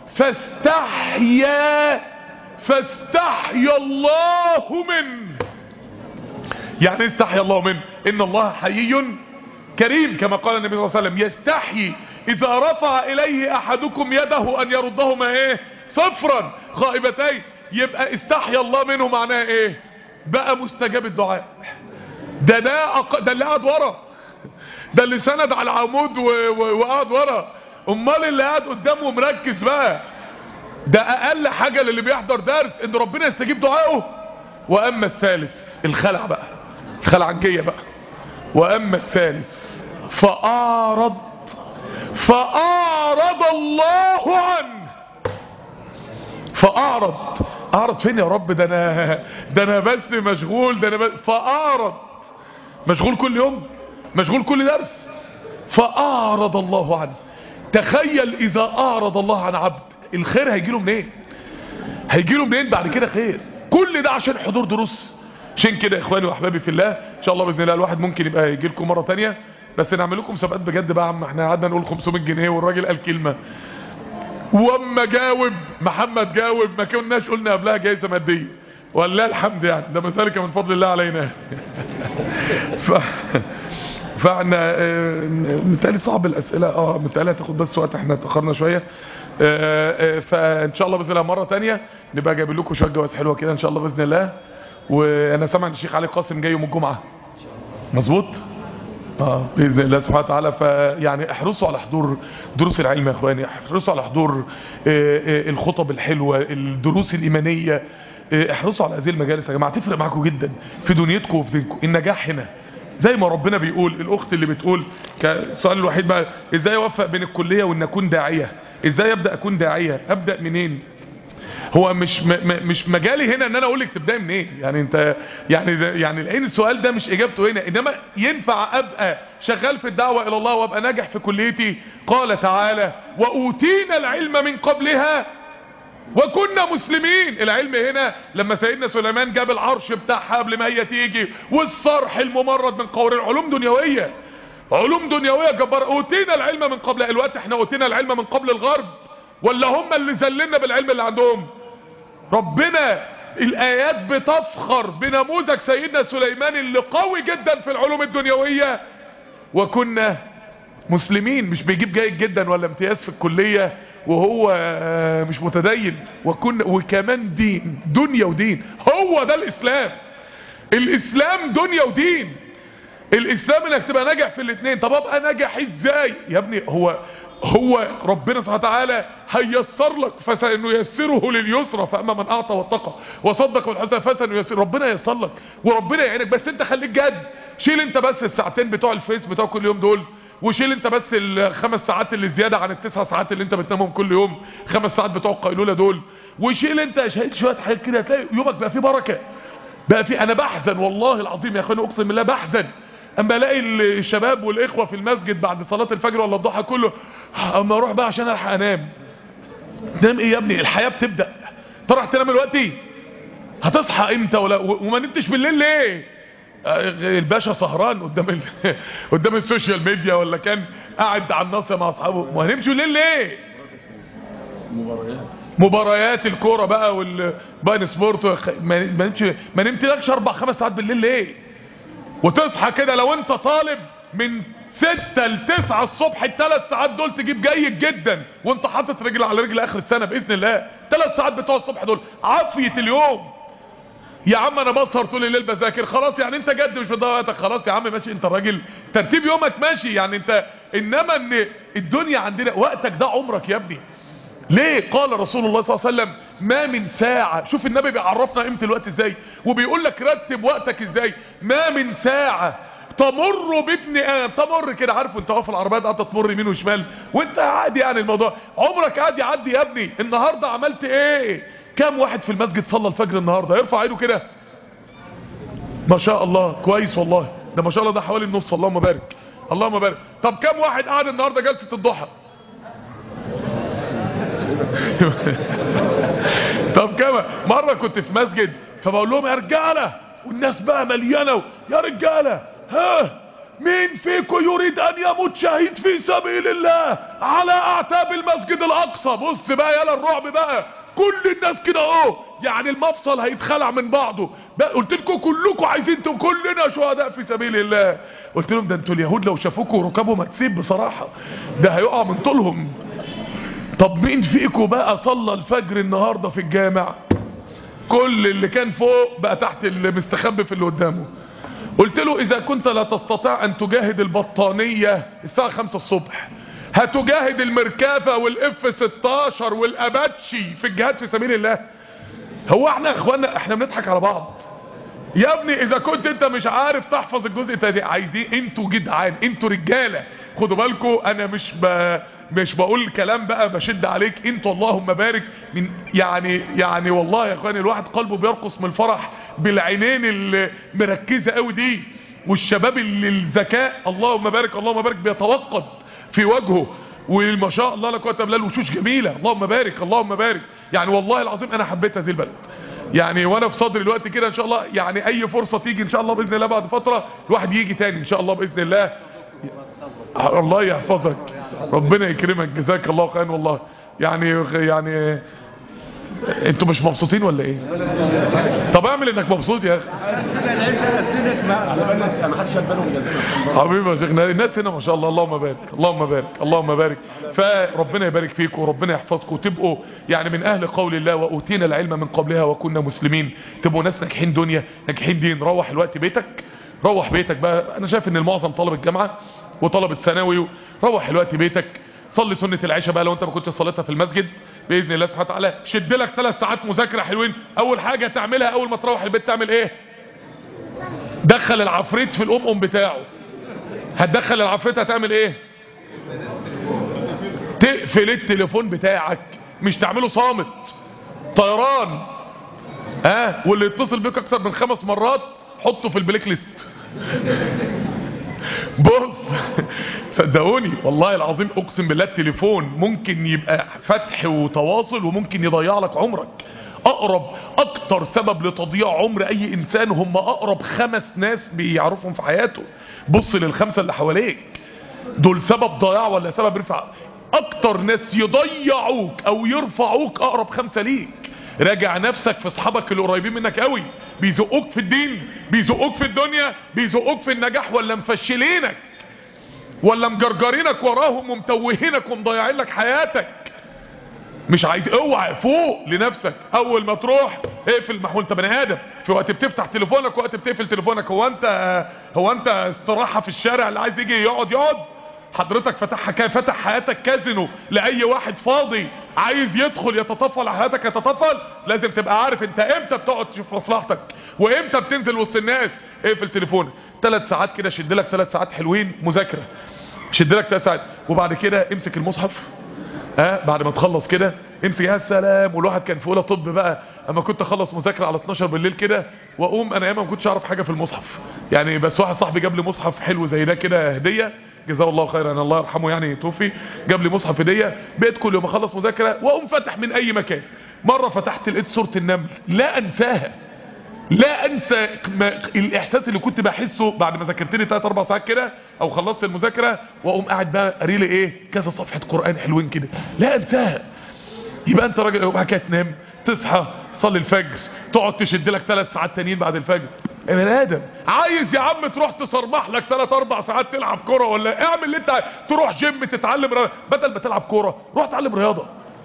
فاستحيا فاستحيا الله منه يعني استحيا الله منه ان الله حيي كريم كما قال النبي صلى الله عليه وسلم يستحيي اذا رفع اليه احدكم يده ان يردهما ايه صفرا غائبتين يبقى استحيا الله منه معناها ايه بقى مستجاب الدعاء ده ده أق... ده اللي قاعد ورا ده اللي سند على العمود و... و... وقعد ورا امال اللي قاعد قدامه مركز بقى ده اقل حاجه للي بيحضر درس ان ربنا يستجيب دعائه واما الثالث الخلع بقى الخلعنجيه بقى واما الثالث فاعرض فاعرض الله عنه فاعرض اعرض فين يا رب ده انا ده انا بس مشغول ده انا بس فاعرض مشغول كل يوم مشغول كل درس فاعرض الله عنه تخيل اذا اعرض الله عن عبد الخير هيجي له منين هيجي له منين بعد كده خير كل ده عشان حضور دروس عشان كده يا اخواني واحبابي في الله ان شاء الله باذن الله الواحد ممكن يبقى يجي لكم مره تانية بس نعمل لكم مسابقات بجد بقى يا عم احنا قعدنا نقول 500 جنيه والراجل قال كلمه واما جاوب محمد جاوب ما كناش قلنا قبلها جايزه ماديه ولله الحمد يعني ده من ذلك من فضل الله علينا ف... فاحنا آه، متهيألي صعب الاسئله اه متهيألي هتاخد بس وقت احنا اتاخرنا شويه آه، آه، فان شاء الله باذن الله مره تانية نبقى جايبين لكم شويه جواز حلوه كده ان شاء الله باذن الله وانا سامع ان الشيخ علي قاسم جاي يوم الجمعه مظبوط اه باذن الله سبحانه وتعالى فيعني احرصوا على حضور دروس العلم يا اخواني احرصوا على حضور آه، آه، الخطب الحلوه الدروس الايمانيه آه، احرصوا على هذه المجالس يا جماعه تفرق معاكم جدا في دنيتكم وفي دينكم النجاح هنا زي ما ربنا بيقول الاخت اللي بتقول كالسؤال الوحيد بقى ازاي اوفق بين الكليه وان اكون داعيه ازاي ابدا اكون داعيه ابدا منين هو مش م م مش مجالي هنا ان انا اقول لك تبداي منين يعني انت يعني زي- يعني العين السؤال ده مش اجابته هنا انما ينفع ابقى شغال في الدعوه الى الله وابقى ناجح في كليتي قال تعالى واوتينا العلم من قبلها وكنا مسلمين العلم هنا لما سيدنا سليمان جاب العرش بتاعها قبل ما هي تيجي والصرح الممرد من قور علوم دنيويه علوم دنيويه جبار اوتينا العلم من قبل الوقت احنا اوتينا العلم من قبل الغرب ولا هم اللي زلنا بالعلم اللي عندهم ربنا الايات بتفخر بنموذج سيدنا سليمان اللي قوي جدا في العلوم الدنيويه وكنا مسلمين مش بيجيب جيد جدا ولا امتياز في الكلية وهو آه، مش متدين وكن وكمان دين دنيا ودين هو ده الاسلام الاسلام دنيا ودين الاسلام انك تبقى ناجح في الاثنين طب ابقى ناجح ازاي يا ابني هو هو ربنا سبحانه وتعالى هيسر لك فسنيسره لليسرى فاما من اعطى واتقى وصدق بالحسنى فسنيسر ربنا ييسر لك وربنا يعينك بس انت خليك جد شيل انت بس الساعتين بتوع الفيس بتوع كل يوم دول وشيل انت بس الخمس ساعات اللي زياده عن التسع ساعات اللي انت بتنامهم كل يوم خمس ساعات بتوع القيلوله دول وشيل انت شيل شويه حاجات كده هتلاقي يومك بقى فيه بركه بقى في انا بحزن والله العظيم يا اخواني اقسم بالله بحزن اما الاقي الشباب والاخوه في المسجد بعد صلاه الفجر ولا الضحى كله اما اروح بقى عشان الحق انام تنام ايه يا ابني الحياه بتبدا تروح تنام دلوقتي هتصحى امتى ولا و- وما نمتش بالليل ليه آه، الباشا سهران قدام ال... قدام السوشيال ميديا ولا كان قاعد على الناصيه مع اصحابه ما هنمشي بالليل ليه مباريات الكوره بقى والباين سبورت وخ- ما ما نمشي ما نمتلكش اربع خمس ساعات بالليل ليه وتصحى كده لو انت طالب من ستة لتسعة الصبح الثلاث ساعات دول تجيب جيد جدا وانت حاطط رجل على رجل اخر السنة باذن الله ثلاث ساعات بتوع الصبح دول عافية اليوم يا عم انا بسهر طول الليل بذاكر خلاص يعني انت جد مش بتضيع وقتك خلاص يا عم ماشي انت راجل ترتيب يومك ماشي يعني انت انما ان الدنيا عندنا وقتك ده عمرك يا ابني ليه قال رسول الله صلى الله عليه وسلم ما من ساعة شوف النبي بيعرفنا قيمة الوقت ازاي وبيقول لك رتب وقتك ازاي ما من ساعة تمر بابن ادم تمر كده عارفه انت واقف في العربيه قاعده تمر يمين وشمال وانت عادي يعني الموضوع عمرك قاعد يعدي يا ابني النهارده عملت ايه كام واحد في المسجد صلى الفجر النهارده يرفع ايده كده ما شاء الله كويس والله ده ما شاء الله ده حوالي النص اللهم بارك اللهم بارك طب كام واحد قاعد النهارده جلسه الضحى طب كما مره كنت في مسجد فبقول لهم يا رجاله والناس بقى مليانه يا رجاله ها مين فيكم يريد ان يموت شهيد في سبيل الله على اعتاب المسجد الاقصى بص بقى يلا الرعب بقى كل الناس كده اهو يعني المفصل هيتخلع من بعضه بقى قلت لكم كلكم عايزين انتم كلنا شهداء في سبيل الله قلت لهم ده انتوا اليهود لو شافوكوا ركابهم هتسيب بصراحه ده هيقع من طولهم طب مين فيكم بقى صلى الفجر النهارده في الجامع كل اللي كان فوق بقى تحت اللي مستخبي في اللي قدامه قلت له اذا كنت لا تستطيع ان تجاهد البطانيه الساعه 5 الصبح هتجاهد المركافه والاف 16 والاباتشي في الجهاد في سبيل الله هو احنا يا اخوانا احنا بنضحك على بعض يا ابني اذا كنت انت مش عارف تحفظ الجزء التاني عايزين انتوا جدعان انتوا رجاله خدوا بالكم انا مش ب... مش بقول كلام بقى بشد عليك انتوا اللهم بارك من يعني يعني والله يا اخواني الواحد قلبه بيرقص من الفرح بالعينين اللي مركزه قوي دي والشباب اللي الذكاء اللهم بارك اللهم بارك بيتوقد في وجهه وما شاء الله لا قوه الا بالله الوشوش جميله اللهم بارك اللهم بارك يعني والله العظيم انا حبيت هذه البلد يعني وانا في صدري الوقت كده ان شاء الله يعني اي فرصه تيجي ان شاء الله باذن الله بعد فتره الواحد يجي تاني ان شاء الله باذن الله الله يحفظك ربنا يكرمك جزاك الله خير والله يعني يعني انتوا مش مبسوطين ولا ايه طب اعمل انك مبسوط يا اخي على بالك ما حدش خد باله من جزانا حبيبي يا شيخنا الناس هنا ما شاء الله اللهم بارك اللهم بارك اللهم بارك فربنا يبارك فيكم وربنا يحفظكم وتبقوا يعني من اهل قول الله واوتينا العلم من قبلها وكنا مسلمين تبقوا ناس ناجحين دنيا ناجحين دين روح الوقت بيتك روح بيتك بقى انا شايف ان المعظم طلب الجامعه وطلبه ثانوي روح الوقت بيتك صلي سنة العشاء بقى لو انت ما كنتش صليتها في المسجد باذن الله سبحانه وتعالى شد لك ثلاث ساعات مذاكره حلوين اول حاجه تعملها اول ما تروح البيت تعمل ايه دخل العفريت في الام ام بتاعه هتدخل العفريت هتعمل ايه تقفل التليفون بتاعك مش تعمله صامت طيران ها آه واللي يتصل بيك اكتر من خمس مرات حطه في البلاك ليست بص صدقوني والله العظيم اقسم بالله التليفون ممكن يبقى فتح وتواصل وممكن يضيع لك عمرك اقرب اكتر سبب لتضييع عمر اي انسان هم اقرب خمس ناس بيعرفهم في حياته بص للخمسه اللي حواليك دول سبب ضياع ولا سبب رفع اكتر ناس يضيعوك او يرفعوك اقرب خمسه ليك راجع نفسك في اصحابك اللي قريبين منك قوي بيزقوك في الدين بيزقوك في الدنيا بيزقوك في النجاح ولا مفشلينك ولا مجرجرينك وراهم ومتوهينك ومضيعين لك حياتك مش عايز اوعى فوق لنفسك اول ما تروح اقفل محمول انت بني ادم في وقت بتفتح تليفونك وقت بتقفل تليفونك هو انت هو انت استراحه في الشارع اللي عايز يجي يقعد يقعد حضرتك فتح فتح حياتك كازينو لاي واحد فاضي عايز يدخل يتطفل على حياتك يتطفل لازم تبقى عارف انت امتى بتقعد تشوف مصلحتك وامتى بتنزل وسط الناس اقفل تليفونك ثلاث ساعات كده شد لك ثلاث ساعات حلوين مذاكره شد لك ثلاث ساعات وبعد كده امسك المصحف ها بعد ما تخلص كده امسك يا سلام والواحد كان في اولى طب بقى اما كنت اخلص مذاكره على 12 بالليل كده واقوم انا ايام ما كنتش اعرف حاجه في المصحف يعني بس واحد صاحبي جاب لي مصحف حلو زي ده كده هديه جزاه الله خيرا الله يرحمه يعني توفي جاب لي مصحف هديه بقيت كل يوم اخلص مذاكره واقوم فاتح من اي مكان مره فتحت لقيت سوره النمل لا انساها لا انسى ما الاحساس اللي كنت بحسه بعد ما ذاكرت لي 3 4 ساعات كده او خلصت المذاكره واقوم قاعد بقى قاري لي ايه كذا صفحه قران حلوين كده لا انساها يبقى انت راجل وبعد كده تنام تصحى تصلي الفجر تقعد تشد لك ثلاث ساعات تانيين بعد الفجر يا بني ادم عايز يا عم تروح تصرمح لك ثلاث اربع ساعات تلعب كوره ولا اعمل اللي انت عايز. تروح جيم تتعلم رياضه بدل ما تلعب كوره روح اتعلم رياضه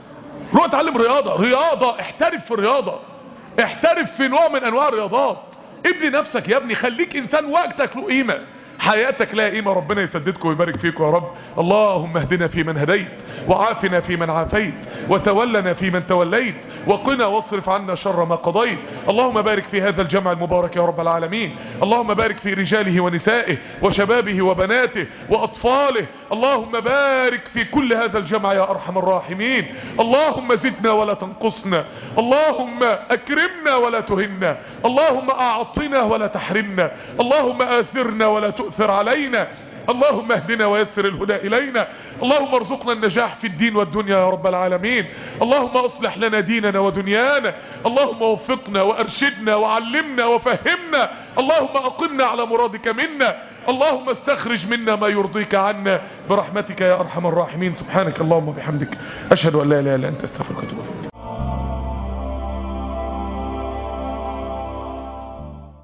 روح اتعلم رياضه رياضه احترف في الرياضه احترف في نوع من انواع الرياضات ابني نفسك يا ابني خليك انسان وقتك له قيمه حياتك لها قيمه ربنا يسددكم ويبارك فيكم يا رب اللهم اهدنا فيمن هديت وعافنا فيمن عافيت وتولنا فيمن توليت وقنا واصرف عنا شر ما قضيت اللهم بارك في هذا الجمع المبارك يا رب العالمين اللهم بارك في رجاله ونسائه وشبابه وبناته واطفاله اللهم بارك في كل هذا الجمع يا ارحم الراحمين اللهم زدنا ولا تنقصنا اللهم اكرمنا ولا تهنا اللهم اعطنا ولا تحرمنا اللهم اثرنا ولا تؤثر علينا اللهم اهدنا ويسر الهدى الينا اللهم ارزقنا النجاح في الدين والدنيا يا رب العالمين اللهم اصلح لنا ديننا ودنيانا اللهم وفقنا وارشدنا وعلمنا وفهمنا اللهم اقمنا على مرادك منا اللهم استخرج منا ما يرضيك عنا برحمتك يا ارحم الراحمين سبحانك اللهم وبحمدك اشهد ان لا اله الا انت استغفرك واتوب إليك